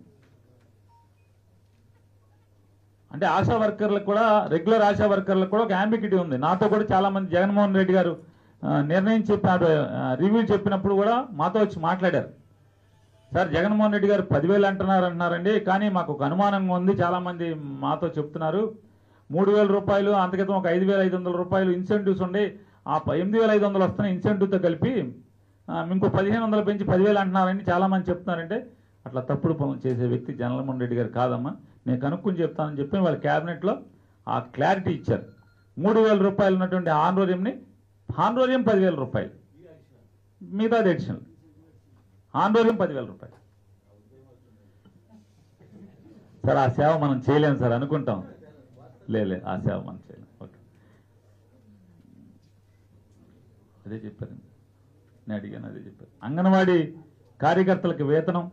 S1: అంటే ఆశా వర్కర్లకు కూడా రెగ్యులర్ ఆశా వర్కర్లకు కూడా ఒక అంబికిటీ ఉంది నాతో కూడా చాలా మంది జగన్మోహన్ రెడ్డి గారు ఆ, నిర్ణయం చెప్పినాడు రివ్యూ చెప్పినప్పుడు కూడా మాతో వచ్చి మాట్లాడారు సార్ జగన్మోహన్ రెడ్డి గారు పదివేలు అంటున్నారు అంటున్నారండి కానీ మాకు ఒక అనుమానంగా ఉంది చాలా మంది మాతో చెప్తున్నారు మూడు వేల రూపాయలు అంతకితం ఒక ఐదు వేల ఐదు వందల రూపాయలు ఇన్సెంటివ్స్ ఉండి ఆ ప- ఎనిమిది వేల ఐదు వందలు వస్తున్న ఇన్సెంటివ్తో కలిపి ఆ, ఇంకో పదిహేను వందలు పెంచి పదివేలు అంటున్నారని చాలా మంది చెప్తున్నారంటే అట్లా తప్పుడు పనులు చేసే వ్యక్తి జగన్మోహన్ రెడ్డి గారు కాదమ్మా నేను కనుక్కుని చెప్తానని చెప్పి వాళ్ళ క్యాబినెట్లో ఆ క్లారిటీ ఇచ్చారు మూడు వేల రూపాయలు ఉన్నటువంటి ఆన్రోరియంని ఆన్రోరియం పదివేల రూపాయలు మిగతాది ఎడిషనల్ ఆందోళన పదివేల రూపాయలు సార్ ఆ సేవ మనం చేయలేం సార్ అనుకుంటాం లేలే ఆ సేవ మనం చేయలేం ఓకే అదే చెప్పారు నేను అడిగాను అదే చెప్పారు అంగన్వాడీ కార్యకర్తలకు వేతనం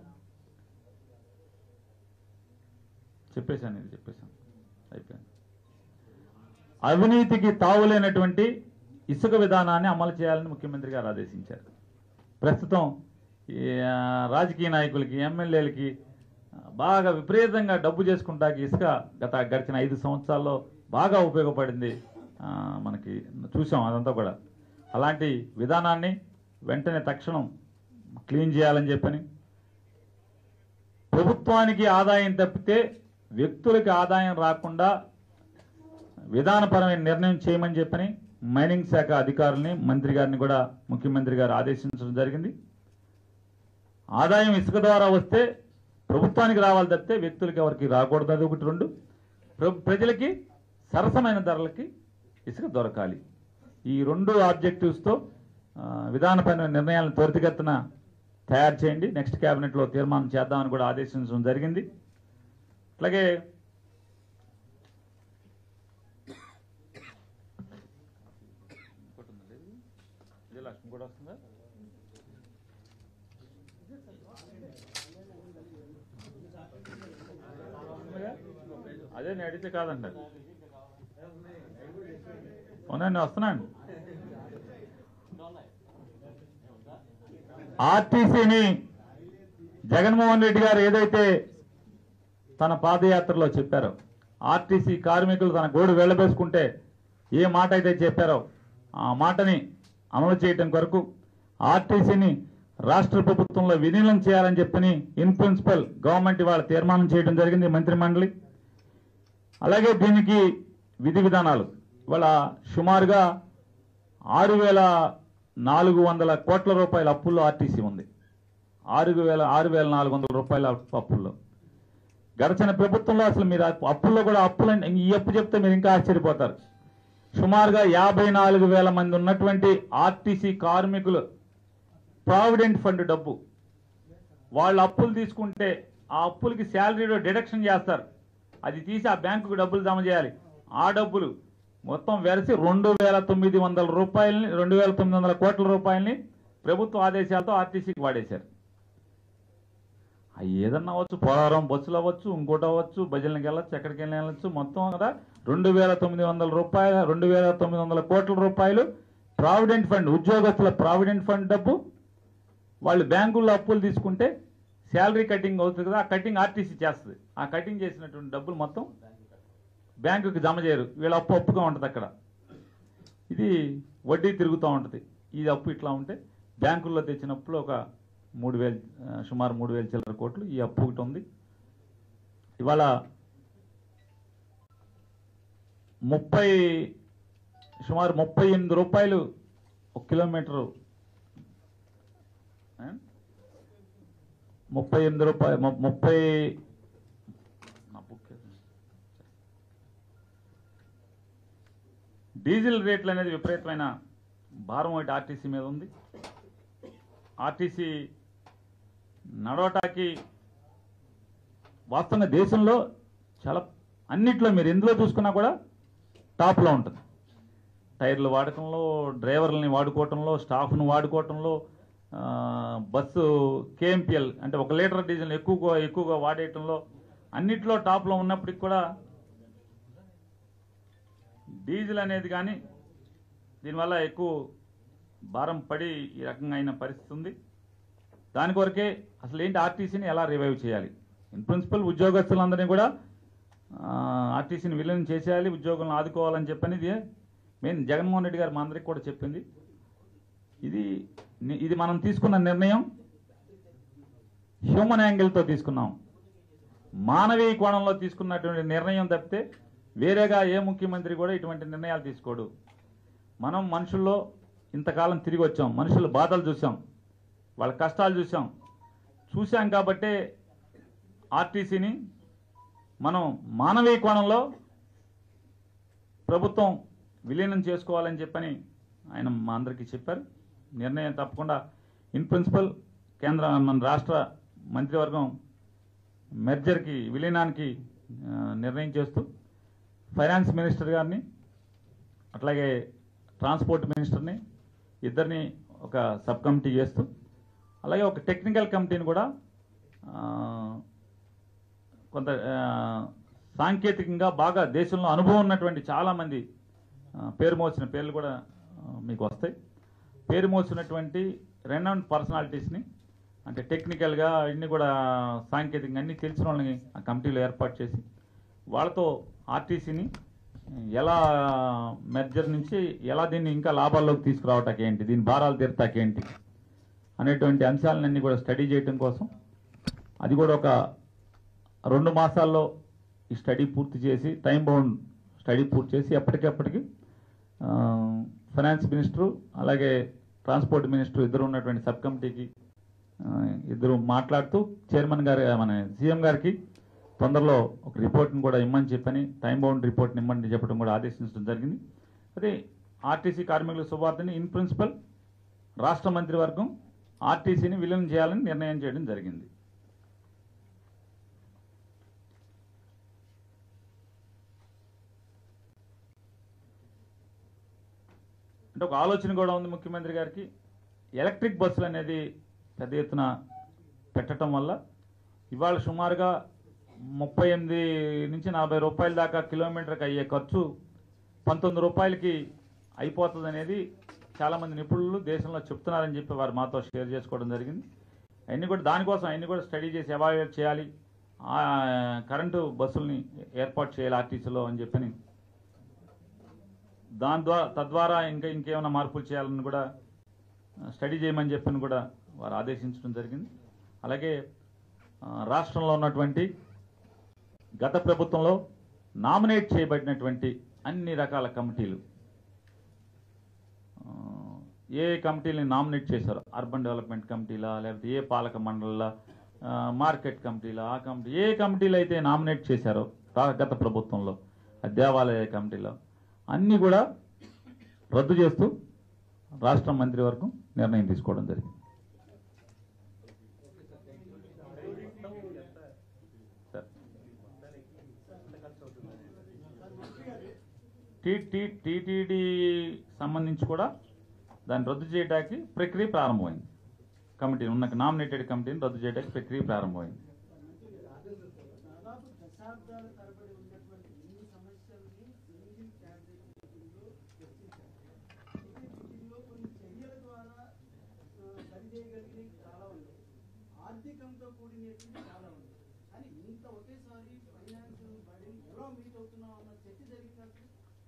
S1: చెప్పేశాను ఇది చెప్పేశాను అయిపోయింది అవినీతికి తావులేనటువంటి ఇసుక విధానాన్ని అమలు చేయాలని ముఖ్యమంత్రి గారు ఆదేశించారు ప్రస్తుతం ఈ, ఆ, రాజకీయ నాయకులకి ఎమ్మెల్యేలకి ఆ, బాగా విపరీతంగా డబ్బు చేసుకుంటాకి ఇసుక గత గడిచిన ఐదు సంవత్సరాల్లో బాగా ఉపయోగపడింది ఆ, మనకి చూసాం అదంతా కూడా అలాంటి విధానాన్ని వెంటనే తక్షణం క్లీన్ చేయాలని చెప్పని ప్రభుత్వానికి ఆదాయం తప్పితే వ్యక్తులకి ఆదాయం రాకుండా విధానపరమైన నిర్ణయం చేయమని చెప్పని మైనింగ్ శాఖ అధికారుల్ని మంత్రి గారిని కూడా ముఖ్యమంత్రి గారు ఆదేశించడం జరిగింది ఆదాయం ఇసుక ద్వారా వస్తే ప్రభుత్వానికి రావాలి తప్పితే వ్యక్తులకి ఎవరికి రాకూడదు అది ఒకటి రెండు ప్ర- ప్రజలకి సరసమైన ధరలకి ఇసుక దొరకాలి ఈ రెండు ఆబ్జెక్టివ్స్తో ఆ, విధానపరమైన నిర్ణయాలను త్వరితగతిన తయారు చేయండి నెక్స్ట్ క్యాబినెట్లో తీర్మానం చేద్దామని కూడా ఆదేశించడం జరిగింది అట్లాగే విజయలక్ష్మి కూడా వస్తుందా అదే నేను అడిగితే కాదంట అవునండి వస్తున్నాను ఆర్టీసీని జగన్మోహన్ రెడ్డి గారు ఏదైతే తన పాదయాత్రలో చెప్పారో ఆర్టీసీ కార్మికులు తన గోడు వెళ్ళబేసుకుంటే ఏ మాట అయితే చెప్పారో ఆ మాటని అమలు చేయటం కొరకు ఆర్టీసీని రాష్ట్ర ప్రభుత్వంలో విలీనం చేయాలని చెప్పని ఇన్ ప్రిన్సిపల్ గవర్నమెంట్ ఇవాళ తీర్మానం చేయడం జరిగింది మంత్రి మండలి అలాగే దీనికి విధి విధానాలు ఇవాళ సుమారుగా ఆరు వేల నాలుగు వందల కోట్ల రూపాయల అప్పుల్లో ఆర్టీసీ ఉంది ఆరు వేల ఆరు వేల నాలుగు వందల రూపాయల అప్పు- అప్పుల్లో గడిచిన ప్రభుత్వంలో అసలు మీరు ఆ అప్పుల్లో కూడా అప్పులు ఈ అప్పు చెప్తే మీరు ఇంకా ఆశ్చర్యపోతారు సుమారుగా యాభై నాలుగు వేల మంది ఉన్నటువంటి ఆర్టీసీ కార్మికులు ప్రావిడెంట్ ఫండ్ డబ్బు వాళ్ళు అప్పులు తీసుకుంటే ఆ అప్పులకి శాలరీలో డిడక్షన్ చేస్తారు అది తీసి ఆ బ్యాంకుకు డబ్బులు జమ చేయాలి ఆ డబ్బులు మొత్తం వెరసి రెండు వేల తొమ్మిది వందల రూపాయలని రెండు వేల తొమ్మిది వందల కోట్ల రూపాయలని ప్రభుత్వ ఆదేశాలతో ఆర్టీసీకి వాడేశారు అవి ఏదన్నా అవ్వచ్చు పోలవరం బస్సులు అవ్వచ్చు ఇంకోటి అవ్వచ్చు భజనకి వెళ్ళొచ్చు ఎక్కడికి వెళ్ళి వెళ్ళొచ్చు మొత్తం కదా రెండు వేల తొమ్మిది వందల రూపాయల రెండు వేల తొమ్మిది వందల కోట్ల రూపాయలు ప్రావిడెంట్ ఫండ్ ఉద్యోగస్తుల ప్రావిడెంట్ ఫండ్ డబ్బు వాళ్ళు బ్యాంకుల్లో అప్పులు తీసుకుంటే శాలరీ కటింగ్ అవుతుంది కదా ఆ కటింగ్ ఆర్టీసీ చేస్తుంది ఆ కటింగ్ చేసినటువంటి డబ్బులు మొత్తం బ్యాంకుకి జమ చేయరు వీళ్ళ అప్పు అప్పుగా ఉంటుంది అక్కడ ఇది వడ్డీ తిరుగుతూ ఉంటుంది ఈ అప్పు ఇట్లా ఉంటే బ్యాంకుల్లో తెచ్చిన అప్పులు ఒక మూడు వేలు ఆ, సుమారు మూడు వేల చిల్లర కోట్లు ఈ అప్పు ఒకటి ఉంది ఇవాళ ముప్పై సుమారు ముప్పై ఎనిమిది రూపాయలు ఒక కిలోమీటరు ఆ? ముప్పై ఎనిమిది రూపాయలు ము- ముప్పై నా బుక్ ఏది? డీజిల్ రేట్లు అనేది విపరీతమైన భారం ఒకటి ఆర్టీసీ మీద ఉంది ఆర్టీసీ నడవటానికి వాస్తవంగా దేశంలో చాలా అన్నిట్లో మీరు ఎందులో చూసుకున్నా కూడా టాప్లో ఉంటుంది టైర్లు వాడకంలో డ్రైవర్లని వాడుకోవటంలో స్టాఫ్ను వాడుకోవటంలో ఆ, బస్సు కేఎంపిఎల్ అంటే ఒక లీటర్ డీజిల్ ఎక్కువగా ఎక్కువగా వాడేయటంలో అన్నిట్లో టాప్లో ఉన్నప్పటికి కూడా డీజిల్ అనేది కానీ దీనివల్ల ఎక్కువ భారం పడి ఈ రకంగా అయిన పరిస్థితి ఉంది దాని కొరకే అసలు ఏంటి ఆర్టీసీని ఎలా రివైవ్ చేయాలి ఇన్ ప్రిన్సిపల్ ఉద్యోగస్తులందరినీ కూడా ఆ, ఆర్టీసీని విలీనం చేసేయాలి ఉద్యోగులను ఆదుకోవాలని చెప్పని ఇది మెయిన్ జగన్మోహన్ రెడ్డి గారు మా అందరికి కూడా చెప్పింది ఇది ని- ఇది మనం తీసుకున్న నిర్ణయం హ్యూమన్ యాంగిల్తో తీసుకున్నాం మానవీయ కోణంలో తీసుకున్నటువంటి నిర్ణయం తప్పితే వేరేగా ఏ ముఖ్యమంత్రి కూడా ఇటువంటి నిర్ణయాలు తీసుకోడు మనం మనుషుల్లో ఇంతకాలం తిరిగి వచ్చాం మనుషుల బాధలు చూసాం వాళ్ళ కష్టాలు చూసాం చూసాం కాబట్టే ఆర్టీసీని మనం మానవీయ కోణంలో ప్రభుత్వం విలీనం చేసుకోవాలని చెప్పని ఆయన మా అందరికీ చెప్పారు నిర్ణయం తప్పకుండా ఇన్ ప్రిన్సిపల్ కేంద్ర మన రాష్ట్ర మంత్రివర్గం మెర్జర్కి విలీనానికి ఆ, నిర్ణయం చేస్తూ ఫైనాన్స్ మినిస్టర్ గారిని అట్లాగే ట్రాన్స్పోర్ట్ మినిస్టర్ని ఇద్దరిని ఒక సబ్ కమిటీ చేస్తూ అలాగే ఒక టెక్నికల్ కమిటీని కూడా ఆ, కొంత ఆ, సాంకేతికంగా బాగా దేశంలో అనుభవం ఉన్నటువంటి చాలామంది ఆ, పేరు మోసిన పేర్లు కూడా ఆ, మీకు వస్తాయి పేరు మోసినటువంటి రెనౌండ్ పర్సనాలిటీస్ని అంటే టెక్నికల్గా అన్ని కూడా సాంకేతికంగా అన్ని తెలిసిన వాళ్ళని ఆ కమిటీలో ఏర్పాటు చేసి వాళ్ళతో ఆర్టీసీని ఎలా మెర్జర్ నుంచి ఎలా దీన్ని ఇంకా లాభాల్లోకి తీసుకురావటానికి ఏంటి దీని భారాలు తీరుతాకేంటి అనేటువంటి అంశాలన్నీ కూడా స్టడీ చేయడం కోసం అది కూడా ఒక రెండు మాసాల్లో ఈ స్టడీ పూర్తి చేసి టైం బౌండ్ స్టడీ పూర్తి చేసి ఎప్పటికెప్పటికి ఆ, ఫైనాన్స్ మినిస్టరు అలాగే ట్రాన్స్పోర్ట్ మినిస్టర్ ఇద్దరు ఉన్నటువంటి సబ్ కమిటీకి ఆ, ఇద్దరు మాట్లాడుతూ చైర్మన్ గారి మన సీఎం గారికి తొందరలో ఒక రిపోర్ట్ని కూడా ఇమ్మని చెప్పని టైం బౌండ్ రిపోర్ట్ని ఇమ్మని చెప్పడం కూడా ఆదేశించడం జరిగింది అదే ఆర్టీసీ కార్మికుల శుభార్తని ఇన్ ప్రిన్సిపల్ రాష్ట్ర మంత్రివర్గం ఆర్టీసీని విలీనం చేయాలని నిర్ణయం చేయడం జరిగింది అంటే ఒక ఆలోచన కూడా ఉంది ముఖ్యమంత్రి గారికి ఎలక్ట్రిక్ బస్సులు అనేది పెద్ద ఎత్తున పెట్టడం వల్ల ఇవాళ సుమారుగా ముప్పై ఎనిమిది నుంచి నలభై రూపాయల దాకా కిలోమీటర్కి అయ్యే ఖర్చు పంతొమ్మిది రూపాయలకి అయిపోతుంది అనేది చాలామంది నిపుణులు దేశంలో చెప్తున్నారని చెప్పి వారు మాతో షేర్ చేసుకోవడం జరిగింది అవన్నీ కూడా దానికోసం అవన్నీ కూడా స్టడీ చేసి ఎవాల్యుయేట్ చేయాలి ఆ కరెంటు బస్సుల్ని ఏర్పాటు చేయాలి ఆర్టీసీలో అని చెప్పని దాని ద్వారా తద్వారా ఇంకా ఇంకేమైనా మార్పులు చేయాలని కూడా స్టడీ చేయమని చెప్పని కూడా వారు ఆదేశించడం జరిగింది అలాగే ఆ, రాష్ట్రంలో ఉన్నటువంటి గత ప్రభుత్వంలో నామినేట్ చేయబడినటువంటి అన్ని రకాల కమిటీలు ఆ, ఏ కమిటీలని నామినేట్ చేశారో అర్బన్ డెవలప్మెంట్ కమిటీలా లేకపోతే ఏ పాలక మండలిలా ఆ, మార్కెట్ కమిటీలా ఆ కమిటీ ఏ కమిటీలు అయితే నామినేట్ చేశారో రా- గత ప్రభుత్వంలో ఆ దేవాలయ కమిటీలో అన్నీ కూడా రద్దు చేస్తూ రాష్ట్ర మంత్రివర్గం నిర్ణయం తీసుకోవడం జరిగింది సార్. టీ టీ టీటీడీ సంబంధించి కూడా దాన్ని రద్దు చేయడానికి ప్రక్రియ ప్రారంభమైంది కమిటీ ఉన్న నామినేటెడ్ కమిటీని రద్దు చేయడానికి ప్రక్రియ ప్రారంభమైంది
S2: దాదాపు దశాబ్దాల తరబడి ఉన్నటువంటి ఇన్ని సమస్యల్ని సింగిల్ క్యాబినెట్ మీటింగ్లో చర్చించారు సింగిల్ మీటింగ్లో కొన్ని చర్యల ద్వారా ఆ, సరిచేయగలిగినవి చాలా ఉన్నాయి ఆర్థికంతో కూడినవి చాలా ఉన్నాయి కానీ ఇంత ఒకేసారి ఫైనాన్స్ బడ్జెట్ ఎలా మీట్ అవుతున్నాం అన్న చర్చ జరిగినట్లు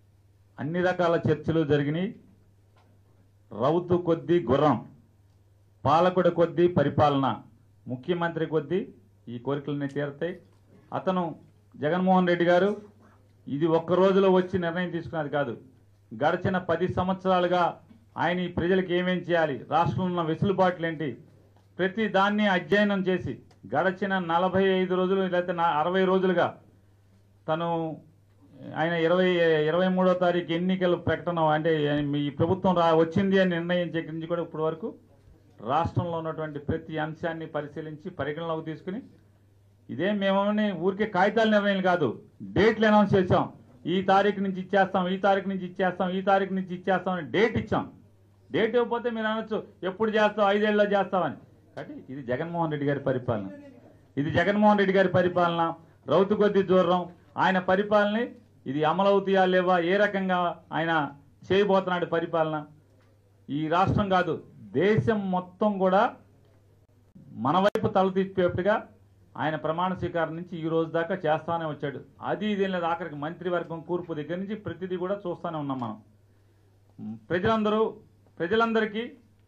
S1: అన్ని రకాల చర్చలు జరిగినాయి రౌతు కొద్దీ గుర్రం పాలకుడి కొద్దీ పరిపాలన ముఖ్యమంత్రి కొద్దీ ఈ కోరికలన్నీ తీరుతాయి అతను జగన్మోహన్ రెడ్డి గారు ఇది ఒక్క రోజులో వచ్చి నిర్ణయం తీసుకున్నది కాదు గడిచిన పది సంవత్సరాలుగా ఆయన ఈ ప్రజలకు ఏమేం చేయాలి రాష్ట్రంలో ఉన్న వెసులుబాట్లు ఏంటి ప్రతి దాన్ని అధ్యయనం చేసి గడిచిన నలభై ఐదు రోజులు లేకపోతే నా- అరవై రోజులుగా తను ఆయన ఇరవై ఇరవై మూడో తారీఖు ఎన్నికల ప్రకటన అంటే ఈ ప్రభుత్వం రా వచ్చింది అని నిర్ణయించే నుంచి కూడా ఇప్పటి వరకు రాష్ట్రంలో ఉన్నటువంటి ప్రతి అంశాన్ని పరిశీలించి పరిగణలోకి తీసుకుని ఇదేం మేమని ఊరికే కాగితాల నిర్ణయం కాదు డేట్లు అనౌన్స్ చేసాం ఈ తారీఖు నుంచి ఇచ్చేస్తాం ఈ తారీఖు నుంచి ఇచ్చేస్తాం ఈ తారీఖు నుంచి ఇచ్చేస్తాం అని డేట్ ఇచ్చాం డేట్ ఇవ్వకపోతే మీరు అనొచ్చు ఎప్పుడు చేస్తాం ఐదేళ్ళలో చేస్తామని కాబట్టి ఇది జగన్మోహన్ రెడ్డి గారి పరిపాలన ఇది జగన్మోహన్ రెడ్డి గారి పరిపాలన రౌతు కొద్ది దూరం ఆయన పరిపాలన ఇది అమలవుతాయా లేవా ఏ రకంగా ఆయన చేయబోతున్నాడు పరిపాలన ఈ రాష్ట్రం కాదు దేశం మొత్తం కూడా మన వైపు తల తిప్పేట్టుగా ఆయన ప్రమాణ స్వీకారం నుంచి ఈ రోజు దాకా చేస్తానే వచ్చాడు అది ఇది లేదు ఆఖరికి మంత్రివర్గం కూర్పు దగ్గర నుంచి ప్రతిదీ కూడా చూస్తూనే ఉన్నాం మనం ఉమ్, ప్రజలందరూ ప్రజలందరికీ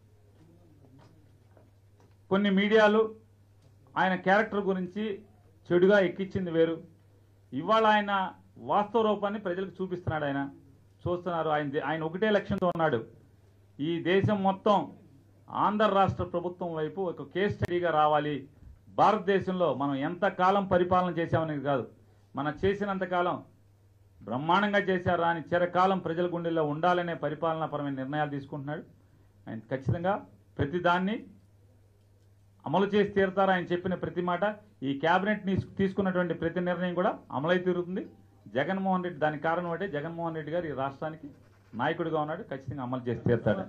S1: కొన్ని మీడియాలు ఆయన క్యారెక్టర్ గురించి చెడుగా ఎక్కించింది వేరు ఇవాళ ఆయన వాస్తవ రూపాన్ని ప్రజలకు చూపిస్తున్నాడు ఆయన చూస్తున్నారు ఆయన ఆయన ఒకటే లక్ష్యంతో ఉన్నాడు ఈ దేశం మొత్తం ఆంధ్ర రాష్ట్ర ప్రభుత్వం వైపు ఒక కేస్ స్టడీగా రావాలి భారతదేశంలో మనం ఎంత కాలం పరిపాలన చేశామనేది కాదు మనం చేసినంత కాలం బ్రహ్మాండంగా చేశారా అని చిరకాలం ప్రజల గుండెల్లో ఉండాలనే పరిపాలనాపరమైన నిర్ణయాలు తీసుకుంటున్నాడు ఆయన ఖచ్చితంగా ప్రతి దాన్ని అమలు చేసి తీరుతారా ఆయన చెప్పిన ప్రతి మాట ఈ కేబినెట్ తీసుకున్నటువంటి ప్రతి నిర్ణయం కూడా అమలై తీరుతుంది జగన్మోహన్ రెడ్డి దానికి కారణం అంటే జగన్మోహన్ రెడ్డి గారు ఈ రాష్ట్రానికి నాయకుడిగా ఉన్నాడు ఖచ్చితంగా అమలు చేసి తీరుతాడు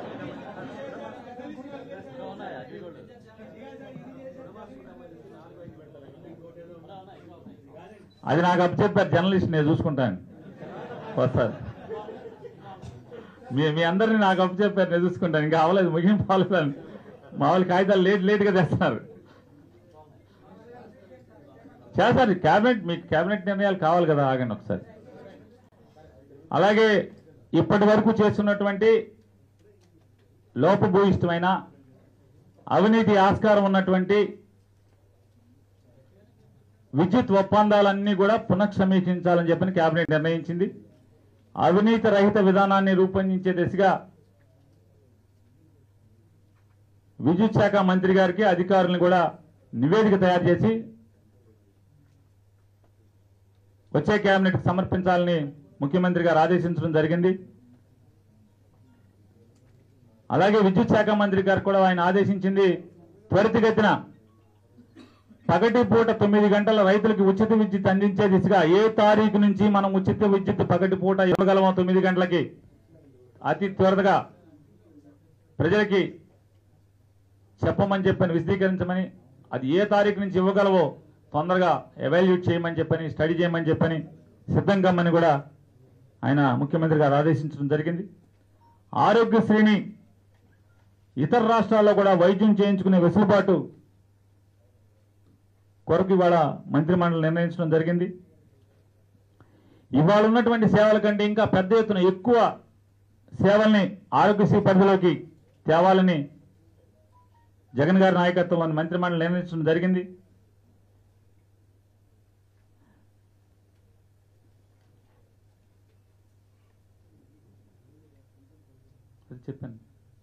S1: అది నాకు అప్పచెప్పారు జర్నలిస్ట్ నేను చూసుకుంటాను వస్తారు మీ మీ అందరినీ నాకు అప్పచెప్పారు నేను చూసుకుంటాను ఇంకా అవ్వలేదు ముగింపు అవ్వలేదు మామూలు కాగితాలు లేట్ లేట్గా తెస్తున్నారు చేస్తారు క్యాబినెట్ మీకు క్యాబినెట్ నిర్ణయాలు కావాలి కదా ఆగండి ఒకసారి అలాగే ఇప్పటి వరకు చేస్తున్నటువంటి లోపభూయిష్టమైన అవినీతి ఆస్కారం ఉన్నటువంటి విద్యుత్ ఒప్పందాలన్నీ కూడా పునఃసమీక్షించాలని చెప్పని కేబినెట్ నిర్ణయించింది అవినీతి రహిత విధానాన్ని రూపొందించే దిశగా విద్యుత్ శాఖ మంత్రి గారికి అధికారులను కూడా నివేదిక తయారు చేసి వచ్చే కేబినెట్ సమర్పించాలని ముఖ్యమంత్రి గారు ఆదేశించడం జరిగింది అలాగే విద్యుత్ శాఖ మంత్రి గారు కూడా ఆయన ఆదేశించింది త్వరితగతిన పగటి పూట తొమ్మిది గంటల రైతులకు ఉచిత విద్యుత్ అందించే దిశగా ఏ తారీఖు నుంచి మనం ఉచిత విద్యుత్ పగటి పూట ఇవ్వగలమో తొమ్మిది గంటలకి అతి త్వరగా ప్రజలకి చెప్పమని చెప్పని విశదీకరించమని అది ఏ తారీఖు నుంచి ఇవ్వగలవో తొందరగా ఎవాల్యూట్ చేయమని చెప్పని స్టడీ చేయమని చెప్పని సిద్ధం కమ్మని కూడా ఆయన ముఖ్యమంత్రి గారు ఆదేశించడం జరిగింది ఆరోగ్యశ్రీని ఇతర రాష్ట్రాల్లో కూడా వైద్యం చేయించుకునే వెసులుబాటు కొరకు ఇవాళ మంత్రిమండలి నిర్ణయించడం జరిగింది ఇవాళ ఉన్నటువంటి సేవల కంటే ఇంకా పెద్ద ఎత్తున ఎక్కువ సేవల్ని ఆరోగ్యశ్రీ పరిధిలోకి తేవాలని జగన్ గారి నాయకత్వంలోని మంత్రిమండలి నిర్ణయించడం జరిగింది అది చెప్పాను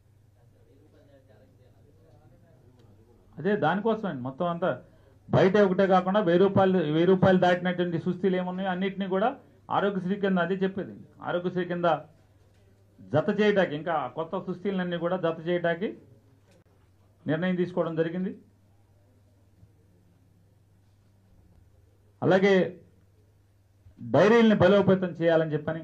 S1: అదే దానికోసం అండి మొత్తం అంతా బయట ఒకటే కాకుండా వెయ్యి రూపాయలు వెయ్యి రూపాయలు దాటినటువంటి సుస్థిలు ఏమున్నాయో అన్నిటినీ కూడా ఆరోగ్యశ్రీ కింద అదే చెప్పేది ఆరోగ్యశ్రీ కింద జత చేయటానికి ఇంకా కొత్త సుస్థిలన్నీ కూడా జత చేయటానికి నిర్ణయం తీసుకోవడం జరిగింది అలాగే డైరీల్ని బలోపేతం చేయాలని చెప్పని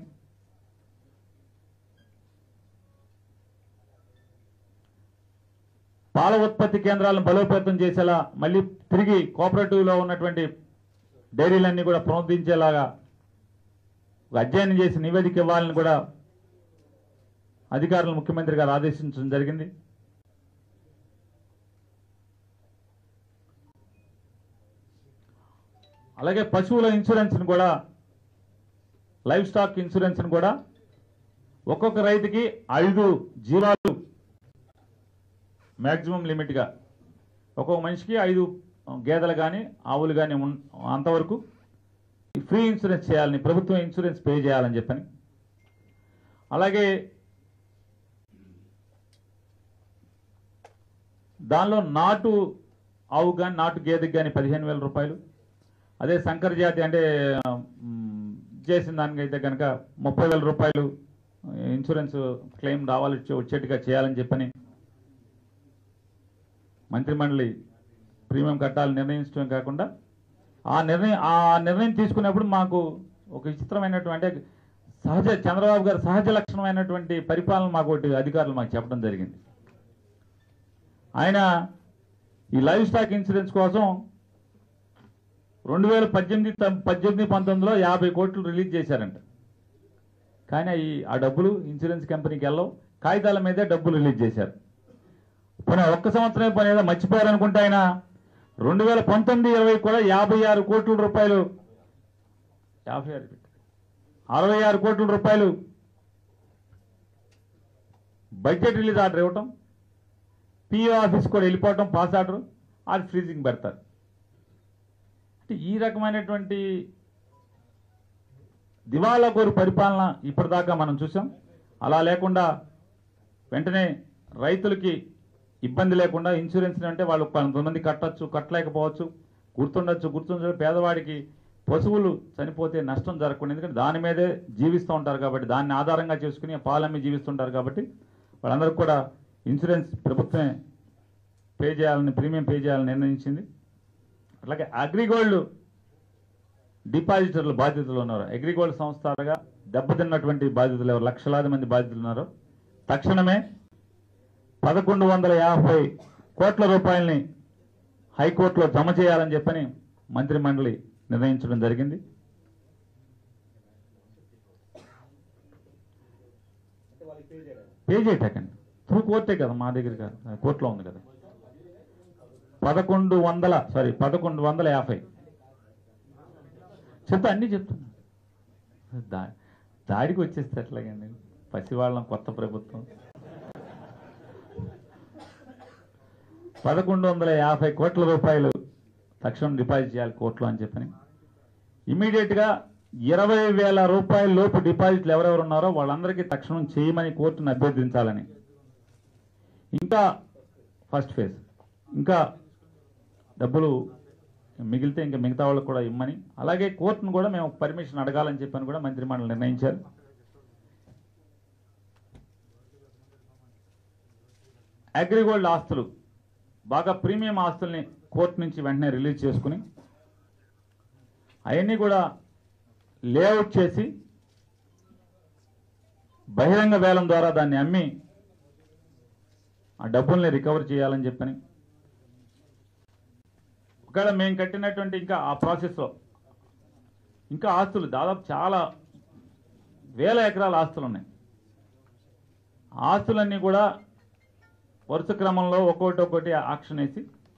S1: పాల ఉత్పత్తి కేంద్రాలను బలోపేతం చేసేలా మళ్ళీ తిరిగి కోఆపరేటివ్లో ఉన్నటువంటి డైరీలన్నీ కూడా పునరుద్ధరించేలాగా ఒక అధ్యయనం చేసి నివేదిక ఇవ్వాలని కూడా అధికారులు ముఖ్యమంత్రి గారు ఆదేశించడం జరిగింది అలాగే పశువుల ఇన్సూరెన్స్ని కూడా లైవ్ స్టాక్ ఇన్సూరెన్స్ని కూడా ఒక్కొక్క రైతుకి ఐదు జీవాలు మ్యాక్సిమం లిమిట్గా ఒక్కొక్క మనిషికి ఐదు గేదెలు కానీ ఆవులు కానీ ఉన్ అంతవరకు ఫ్రీ ఇన్సూరెన్స్ చేయాలని ప్రభుత్వం ఇన్సూరెన్స్ పే చేయాలని చెప్పని అలాగే దానిలో నాటు ఆవు కానీ నాటు గేదెకి కానీ పదిహేను వేల రూపాయలు అదే సంకర జాతి అంటే మ్, చేసిన దానికైతే కనుక ముప్పై వేల రూపాయలు ఇన్సూరెన్స్ క్లెయిమ్ రావాలి వచ్చే- వచ్చేట్టుగా చేయాలని చెప్పని మంత్రిమండలి ప్రీమియం కట్టాలని నిర్ణయించడమే కాకుండా ఆ నిర్ణయం ఆ నిర్ణయం తీసుకున్నప్పుడు మాకు ఒక విచిత్రమైనటువంటి అంటే సహజ చంద్రబాబు గారు సహజ లక్షణమైనటువంటి పరిపాలన మాకు ఒకటి అధికారులు మాకు చెప్పడం జరిగింది ఆయన ఈ లైవ్ స్టాక్ ఇన్సూరెన్స్ కోసం రెండు వేల పద్దెనిమిది త- పద్దెనిమిది పంతొమ్మిదిలో యాభై కోట్లు రిలీజ్ చేశారంట కానీ ఈ ఆ డబ్బులు ఇన్సూరెన్స్ కంపెనీకి వెళ్ళవు కాగితాల మీదే డబ్బులు రిలీజ్ చేశారు పోనీ ఒక్క సంవత్సరమే పని ఏదో మర్చిపోయారనుకుంటే ఆయన రెండు వేల పంతొమ్మిది ఇరవై కూడా యాభై ఆరు కోట్ల రూపాయలు యాభై ఆరు పెట్టు. అరవై ఆరు కోట్ల రూపాయలు బడ్జెట్ రిలీజ్ ఆర్డర్ ఇవ్వటం పిఓ ఆఫీస్ కూడా వెళ్ళిపోవటం పాస్ ఆర్డర్ అది ఫ్రీజింగ్ పెడతారు అంటే ఈ రకమైనటువంటి దివాలా కోరు పరిపాలన ఇప్పటిదాకా మనం చూసాం అలా లేకుండా వెంటనే రైతులకి ఇబ్బంది లేకుండా ఇన్సూరెన్స్ అంటే వాళ్ళు కొంతమంది కట్టచ్చు కట్టలేకపోవచ్చు గుర్తుండొచ్చు గుర్తుండదు పేదవాడికి పశువులు చనిపోతే నష్టం జరగకుండా ఎందుకంటే దాని మీదే జీవిస్తూ ఉంటారు కాబట్టి దాన్ని ఆధారంగా చేసుకుని పాలమ్మి జీవిస్తుంటారు కాబట్టి వాళ్ళందరికీ కూడా ఇన్సూరెన్స్ ప్రభుత్వమే పే చేయాలని ప్రీమియం పే చేయాలని నిర్ణయించింది అట్లాగే అగ్రిగోల్డ్ డిపాజిటర్లు బాధితులు ఉన్నారు అగ్రిగోల్డ్ సంస్థలుగా దెబ్బతిన్నటువంటి బాధితులు ఎవరు లక్షలాది మంది బాధితులు ఉన్నారు తక్షణమే పదకొండు వందల యాభై కోట్ల రూపాయలని హైకోర్టులో జమ చేయాలని చెప్పని మంత్రి మండలి నిర్ణయించడం జరిగింది పే చేయటకండి త్రూ కోర్టే కదా మా దగ్గర కాదు కోర్టులో ఉంది కదా పదకొండు వందల సారీ పదకొండు వందల యాభై చెప్తా అన్నీ చెప్తున్నా దా దాడికి వచ్చేస్తే ఎట్లాగండి పసివాళ్ళం కొత్త ప్రభుత్వం పదకొండు వందల యాభై కోట్ల రూపాయలు తక్షణం డిపాజిట్ చేయాలి కోర్టులో అని చెప్పని ఇమీడియట్గా ఇరవై వేల రూపాయల లోపు డిపాజిట్లు ఎవరెవరు ఉన్నారో వాళ్ళందరికీ తక్షణం చేయమని కోర్టును అభ్యర్థించాలని ఇంకా ఫస్ట్ ఫేజ్ ఇంకా డబ్బులు మిగిలితే ఇంకా మిగతా వాళ్ళకు కూడా ఇమ్మని అలాగే కోర్టును కూడా మేము పర్మిషన్ అడగాలని చెప్పని కూడా మంత్రిమండలి నిర్ణయించారు అగ్రిగోల్డ్ ఆస్తులు బాగా ప్రీమియం ఆస్తుల్ని కోర్టు నుంచి వెంటనే రిలీజ్ చేసుకుని అవన్నీ కూడా లేఅవుట్ చేసి బహిరంగ వేలం ద్వారా దాన్ని అమ్మి ఆ డబ్బుల్ని రికవర్ చేయాలని చెప్పని ఒకవేళ మేము కట్టినటువంటి ఇంకా ఆ ప్రాసెస్లో ఇంకా ఆస్తులు దాదాపు చాలా వేల ఎకరాల ఆస్తులు ఉన్నాయి ఆ ఆస్తులన్నీ కూడా వరుస క్రమంలో ఒక్కొక్కటి ఒక్కొక్కటి ఆక్షన్ వేసి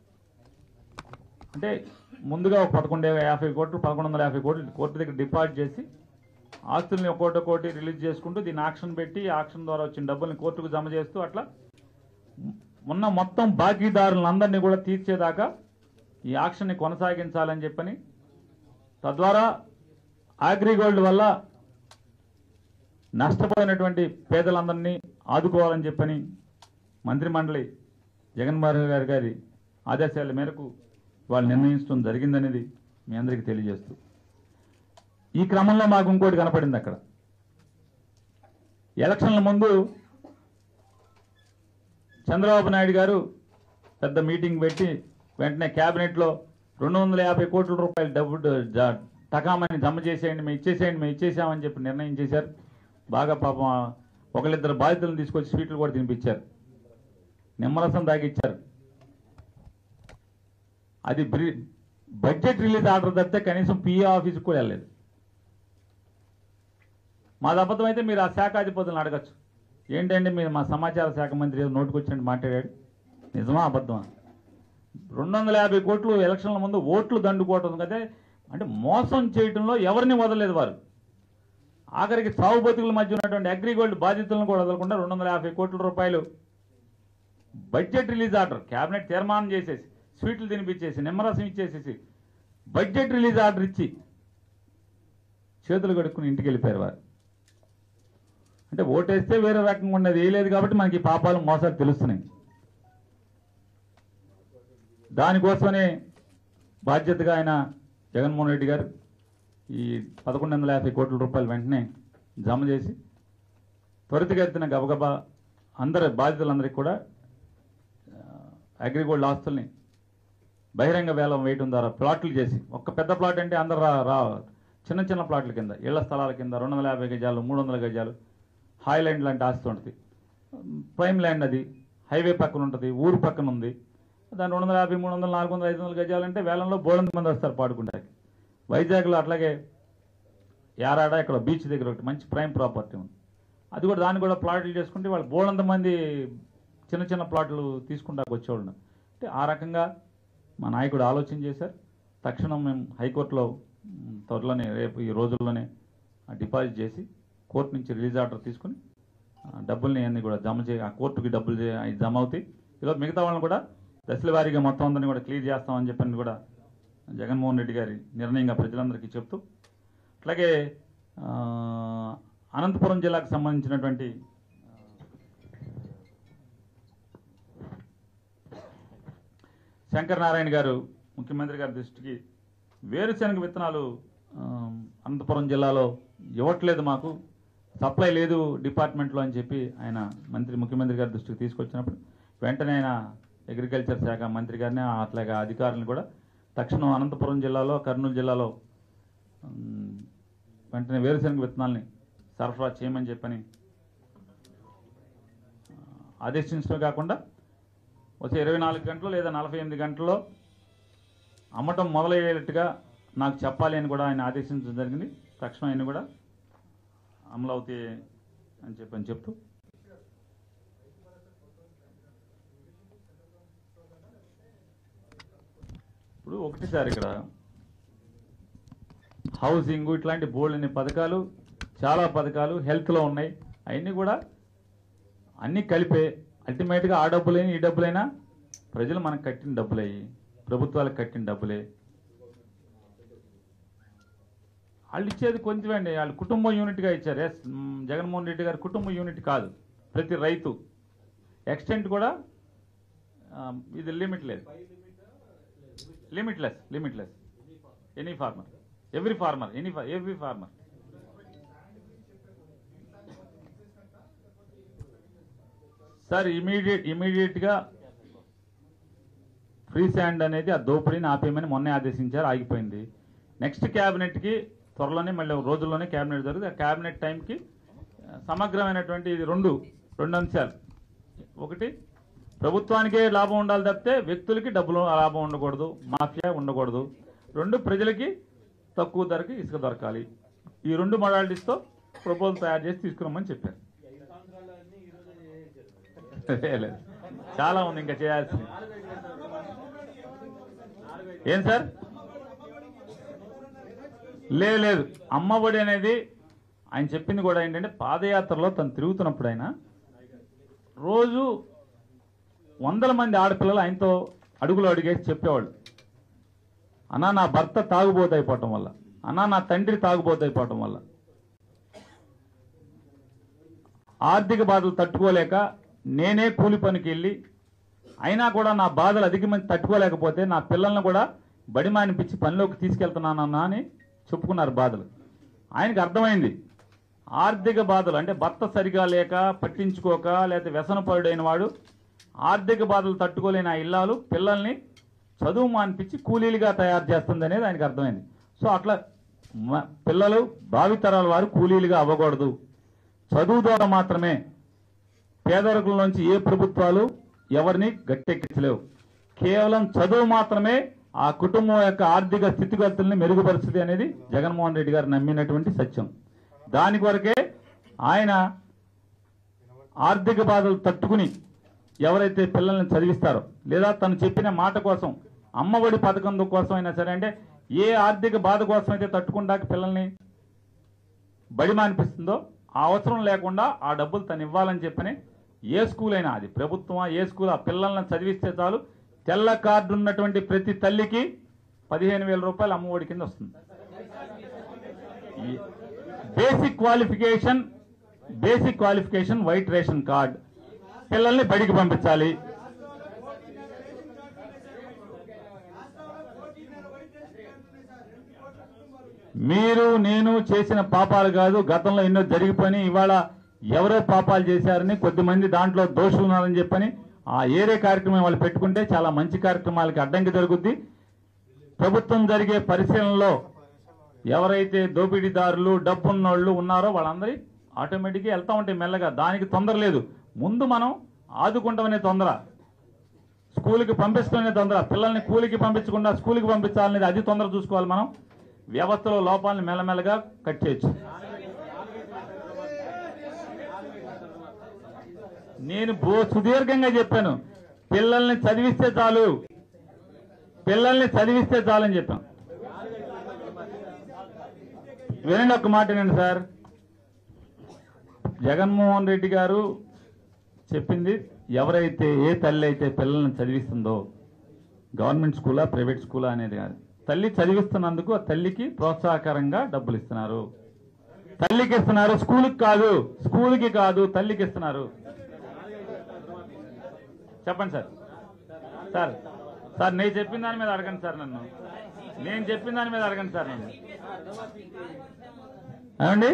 S1: అంటే ముందుగా ఒక పదకొండు యాభై కోట్లు పదకొండు వందల యాభై కోట్లు కోర్టు దగ్గర డిపాజిట్ చేసి ఆస్తుల్ని ఒక్కొక్కటి ఒక్కొక్కటి రిలీజ్ చేసుకుంటూ దీన్ని ఆక్షన్ పెట్టి ఆక్షన్ ద్వారా వచ్చిన డబ్బుల్ని కోర్టుకు జమ చేస్తూ అట్లా ఉన్న మొత్తం బాకీదారులందరినీ కూడా తీర్చేదాకా ఈ ఆక్షన్ని కొనసాగించాలని చెప్పని తద్వారా అగ్రిగోల్డ్ వల్ల నష్టపోయినటువంటి పేదలందరినీ ఆదుకోవాలని చెప్పని మంత్రిమండలి జగన్మోహన్ గారి గారి ఆదేశాల మేరకు వాళ్ళు నిర్ణయించడం జరిగిందనేది మీ అందరికీ తెలియజేస్తూ ఈ క్రమంలో మాకు ఇంకోటి కనపడింది అక్కడ ఎలక్షన్ల ముందు చంద్రబాబు నాయుడు గారు పెద్ద మీటింగ్ పెట్టి వెంటనే క్యాబినెట్లో రెండు వందల యాభై కోట్ల రూపాయలు డబ్బు జ- టకామని జమ చేసేయండి మేము ఇచ్చేసేయండి మేము ఇచ్చేసామని చెప్పి నిర్ణయం చేశారు బాగా పాపం ఒకళ్ళిద్దరు బాధితులను తీసుకొచ్చి స్వీట్లు కూడా తినిపించారు నిమ్మరసం తాగిచ్చారు అది బ్రి- బడ్జెట్ రిలీజ్ ఆర్డర్ తప్పితే కనీసం పిఏ ఆఫీస్కి కూడా వెళ్ళలేదు మాది అబద్ధం అయితే మీరు ఆ శాఖ అధిపతులను అడగచ్చు ఏంటంటే మీరు మా సమాచార శాఖ మంత్రి ఏదో నోటుకొచ్చినట్టు మాట్లాడాడు నిజమా అబద్ధమా రెండు వందల యాభై కోట్లు ఎలక్షన్ల ముందు ఓట్లు దండుకోవటం కదా అంటే మోసం చేయటంలో ఎవరిని వదలలేదు వారు ఆఖరికి సాగు బతుకుల మధ్య ఉన్నటువంటి అగ్రిగోల్డ్ బాధితులను కూడా వదలకుండా రెండు వందల యాభై కోట్ల రూపాయలు బడ్జెట్ రిలీజ్ ఆర్డర్ క్యాబినెట్ తీర్మానం చేసేసి స్వీట్లు తినిపించేసి నిమ్మరసం ఇచ్చేసేసి బడ్జెట్ రిలీజ్ ఆర్డర్ ఇచ్చి చేతులు కడుక్కుని ఇంటికి వెళ్ళిపోయారు వారు అంటే ఓటేస్తే వేరే రకంగా ఉండేది వేయలేదు కాబట్టి మనకి ఈ పాపాలు మోసాలు తెలుస్తున్నాయి దానికోసమనే బాధ్యతగా ఆయన జగన్మోహన్ రెడ్డి గారు ఈ పదకొండు వందల యాభై కోట్ల రూపాయలు వెంటనే జమ చేసి త్వరితగతిన గబగబా అందరి బాధితులందరికీ కూడా ఆ, అగ్రిగోల్డ్ ఆస్తుల్ని బహిరంగ వేలం వేయటం ద్వారా ప్లాట్లు చేసి ఒక్క పెద్ద ప్లాట్ అంటే అందరు రా రా చిన్న చిన్న ప్లాట్ల కింద ఇళ్ల స్థలాల కింద రెండు వందల యాభై గజాలు మూడు వందల గజాలు హాయ్లాండ్ లాంటి ఆస్తి ఉంటుంది ప్రైమ్ ల్యాండ్ అది హైవే పక్కన ఉంటుంది ఊరు పక్కన ఉంది దాని రెండు వందల యాభై మూడు వందల నాలుగు వందల ఐదు వందల గజాలు అంటే వేలంలో బోలంత మంది వస్తారు పాడుకుంటాకి వైజాగ్లో అట్లాగే యారాడ ఇక్కడ బీచ్ దగ్గర ఒకటి మంచి ప్రైమ్ ప్రాపర్టీ ఉంది అది కూడా దాన్ని కూడా ప్లాట్లు చేసుకుంటే వాళ్ళు బోలంత మంది చిన్న చిన్న ప్లాట్లు తీసుకుంటాకు వచ్చేవాళ్ళు ఉన్నారు. అంటే ఆ రకంగా మా నాయకుడు ఆలోచన చేశారు తక్షణం మేము హైకోర్టులో మ్, త్వరలోనే రేపు ఈ రోజుల్లోనే ఆ డిపాజిట్ చేసి కోర్టు నుంచి రిలీజ్ ఆర్డర్ తీసుకుని ఆ డబ్బుల్ని అన్ని కూడా జమ చే ఆ కోర్టుకి డబ్బులు చే- అవి జమ అవుతాయి ఈరోజు మిగతా వాళ్ళని కూడా దశల వారీగా మొత్తం అందరినీ కూడా క్లియర్ చేస్తామని చెప్పని కూడా జగన్మోహన్ రెడ్డి గారి నిర్ణయంగా ప్రజలందరికీ చెప్తూ అట్లాగే ఆ, అనంతపురం జిల్లాకు సంబంధించినటువంటి శంకర్ నారాయణ గారు ముఖ్యమంత్రి గారి దృష్టికి వేరుశనగ విత్తనాలు ఆ, అనంతపురం జిల్లాలో ఇవ్వట్లేదు మాకు సప్లై లేదు డిపార్ట్మెంట్లో అని చెప్పి ఆయన మంత్రి ముఖ్యమంత్రి గారి దృష్టికి తీసుకొచ్చినప్పుడు వెంటనే ఆయన అగ్రికల్చర్ శాఖ మంత్రి గారిని అట్లాగే అధికారులను కూడా తక్షణం అనంతపురం జిల్లాలో కర్నూలు జిల్లాలో ఉమ్, వెంటనే వేరుశనగ విత్తనాల్ని సరఫరా చేయమని చెప్పని ఆ, ఆదేశించడమే కాకుండా వచ్చే ఇరవై నాలుగు గంటలు లేదా నలభై ఎనిమిది గంటల్లో అమ్మటం మొదలయ్యేటట్టుగా నాకు చెప్పాలి అని కూడా ఆయన ఆదేశించడం జరిగింది తక్షణం ఆయన కూడా అమలు అవుతాయి అని చెప్పని చెప్తూ ఇప్పుడు ఒకటి సార్ ఇక్కడ హౌసింగ్ ఇట్లాంటి బోల్డ్ అనే పథకాలు చాలా పథకాలు హెల్త్లో ఉన్నాయి అవన్నీ కూడా అన్నీ కలిపే అల్టిమేట్గా ఆ డబ్బులైనా ఈ డబ్బులైనా ప్రజలు మనకు కట్టిన డబ్బులయ్యి ప్రభుత్వాలకు కట్టిన డబ్బులే వాళ్ళు ఇచ్చేది కొంచెమండి వాళ్ళు కుటుంబ యూనిట్గా ఇచ్చారు ఎస్ మ్, జగన్మోహన్ రెడ్డి గారి కుటుంబ యూనిట్ కాదు ప్రతి రైతు ఎక్స్టెంట్ కూడా ఆ, ఇది లిమిట్ లేదు limitless limitless any farmer every farmer any every farmer sir immediate ఇమీడియట్గా ఫ్రీ శాండ్ అనేది ఆ దోపిడీని ఆపేయమని మొన్నే ఆదేశించారు ఆగిపోయింది నెక్స్ట్ క్యాబినెట్కి త్వరలోనే మళ్ళీ ఒక రోజుల్లోనే క్యాబినెట్ జరుగుతుంది ఆ క్యాబినెట్ టైంకి ఆ, సమగ్రమైనటువంటి ఇది రెండు రెండు అంశాలు ఒకటి ప్రభుత్వానికే లాభం ఉండాలి తప్పితే వ్యక్తులకి డబ్బులు లాభం ఉండకూడదు మాఫియా ఉండకూడదు రెండు ప్రజలకి తక్కువ ధరకి ఇసుక దొరకాలి ఈ రెండు మొడాలిటీస్తో ప్రపోజల్ తయారు చేసి తీసుకురమ్మని చెప్పారు లేదు. చాలా ఉంది ఇంకా చేయాల్సింది ఏం సార్ లేదు లేదు అమ్మఒడి అనేది ఆయన చెప్పింది కూడా ఏంటంటే పాదయాత్రలో తను తిరుగుతున్నప్పుడు ఆయన రోజు వందల మంది ఆడపిల్లలు ఆయనతో అడుగులు అడిగేసి చెప్పేవాళ్ళు అన్నా నా భర్త తాగుబోతైపోవటం వల్ల అన్నా నా తండ్రి తాగుబోతైపోవటం వల్ల ఆర్థిక బాధలు తట్టుకోలేక నేనే కూలి పనికి వెళ్ళి అయినా కూడా నా బాధలు అధికమంది తట్టుకోలేకపోతే నా పిల్లల్ని కూడా బడి మానిపించి పనిలోకి తీసుకెళ్తున్నానన్నా అని చెప్పుకున్నారు బాధలు ఆయనకు అర్థమైంది ఆర్థిక బాధలు అంటే భర్త సరిగా లేక పట్టించుకోక లేకపోతే వ్యసనపరుడైన వాడు ఆర్థిక బాధలు తట్టుకోలేని ఆ ఇల్లాలు పిల్లల్ని చదువు మానిపించి కూలీలుగా తయారు చేస్తుంది అనేది ఆయనకు అర్థమైంది సో అట్లా మ- పిల్లలు భావితరాల వారు కూలీలుగా అవ్వకూడదు చదువు ద్వారా మాత్రమే పేదరికం నుంచి ఏ ప్రభుత్వాలు ఎవరిని గట్టెక్కించలేవు కేవలం చదువు మాత్రమే ఆ కుటుంబం యొక్క ఆర్థిక స్థితిగతుల్ని మెరుగుపరుస్తుంది అనేది జగన్మోహన్ రెడ్డి గారు నమ్మినటువంటి సత్యం దాని కొరకే ఆయన ఆర్థిక బాధలు తట్టుకుని ఎవరైతే పిల్లల్ని చదివిస్తారో లేదా తను చెప్పిన మాట కోసం అమ్మఒడి పథకం కోసం అయినా సరే అంటే ఏ ఆర్థిక బాధ కోసం అయితే తట్టుకుంటాక పిల్లల్ని బడి మానిపిస్తుందో ఆ అవసరం లేకుండా ఆ డబ్బులు తను ఇవ్వాలని చెప్పని ఏ స్కూల్ అయినా అది ప్రభుత్వమా ఏ స్కూల్ ఆ పిల్లల్ని చదివిస్తే చాలు తెల్ల కార్డు ఉన్నటువంటి ప్రతి తల్లికి పదిహేను వేల రూపాయలు అమ్మఒడి కింద వస్తుంది ఈ basic qualification basic qualification white ration card పిల్లల్ని బడికి పంపించాలి మీరు నేను చేసిన పాపాలు కాదు గతంలో ఎన్నో జరిగిపోయి ఇవాళ ఎవరో పాపాలు చేశారని కొద్దిమంది దాంట్లో దోషులు ఉన్నారని చెప్పని ఆ ఏరే కార్యక్రమం వాళ్ళు పెట్టుకుంటే చాలా మంచి కార్యక్రమాలకి అడ్డంకి జరుగుద్ది ప్రభుత్వం జరిగే పరిశీలనలో ఎవరైతే దోపిడీదారులు డబ్బున్నోళ్ళు ఉన్నారో వాళ్ళందరి ఆటోమేటిక్గా వెళ్తా ఉంటాయి మెల్లగా దానికి తొందర లేదు ముందు మనం ఆదుకుంటామనే తొందర స్కూల్కి పంపిస్తూనే తొందర పిల్లల్ని కూలికి పంపించకుండా స్కూల్కి పంపించాలనేది అది తొందర చూసుకోవాలి మనం వ్యవస్థలో లోపాలను మెల్లమెల్లగా కట్ చేయొచ్చు నేను బో సుదీర్ఘంగా చెప్పాను పిల్లల్ని చదివిస్తే చాలు పిల్లల్ని చదివిస్తే చాలని చెప్పాను వినండి ఒక్క మాట వినండి సార్ జగన్మోహన్ రెడ్డి గారు చెప్పింది ఎవరైతే ఏ తల్లి అయితే పిల్లల్ని చదివిస్తుందో గవర్నమెంట్ స్కూలా ప్రైవేట్ స్కూలా అనేది కాదు తల్లి చదివిస్తున్నందుకు ఆ తల్లికి ప్రోత్సాహకరంగా డబ్బులు ఇస్తున్నారు తల్లికి ఇస్తున్నారు స్కూల్కి కాదు స్కూల్కి కాదు తల్లికి ఇస్తున్నారు చెప్పండి సార్ సార్ సార్ నేను చెప్పిన దాని మీద అడగండి సార్ నన్ను నేను చెప్పిన దాని మీద అడగండి సార్ నన్ను ఏమండి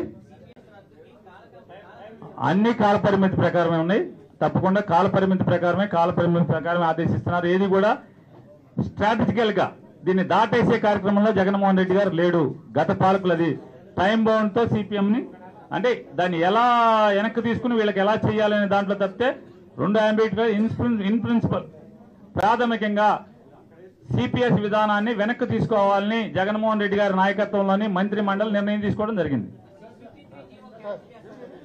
S1: అన్ని కాల పరిమితి ప్రకారమే ఉన్నాయి తప్పకుండా కాల పరిమితి ప్రకారమే కాల పరిమితి ప్రకారమే ఆదేశిస్తున్నారు ఏది కూడా స్ట్రాటజికల్ గా దీన్ని దాటేసే కార్యక్రమంలో జగన్మోహన్ రెడ్డి గారు లేడు గత పాలకులు అది టైం బౌండ్ తో సిపిఎం ని అంటే దాన్ని ఎలా వెనక్కి తీసుకుని వీళ్ళకి ఎలా చేయాలనే దాంట్లో తప్పితే రెండు అంబేద్కర్ ఇన్ ప్రిన్సిపల్ ప్రాథమికంగా సిపిఎస్ విధానాన్ని వెనక్కి తీసుకోవాలని జగన్మోహన్ రెడ్డి గారి నాయకత్వంలోని మంత్రి మండలి నిర్ణయం తీసుకోవడం జరిగింది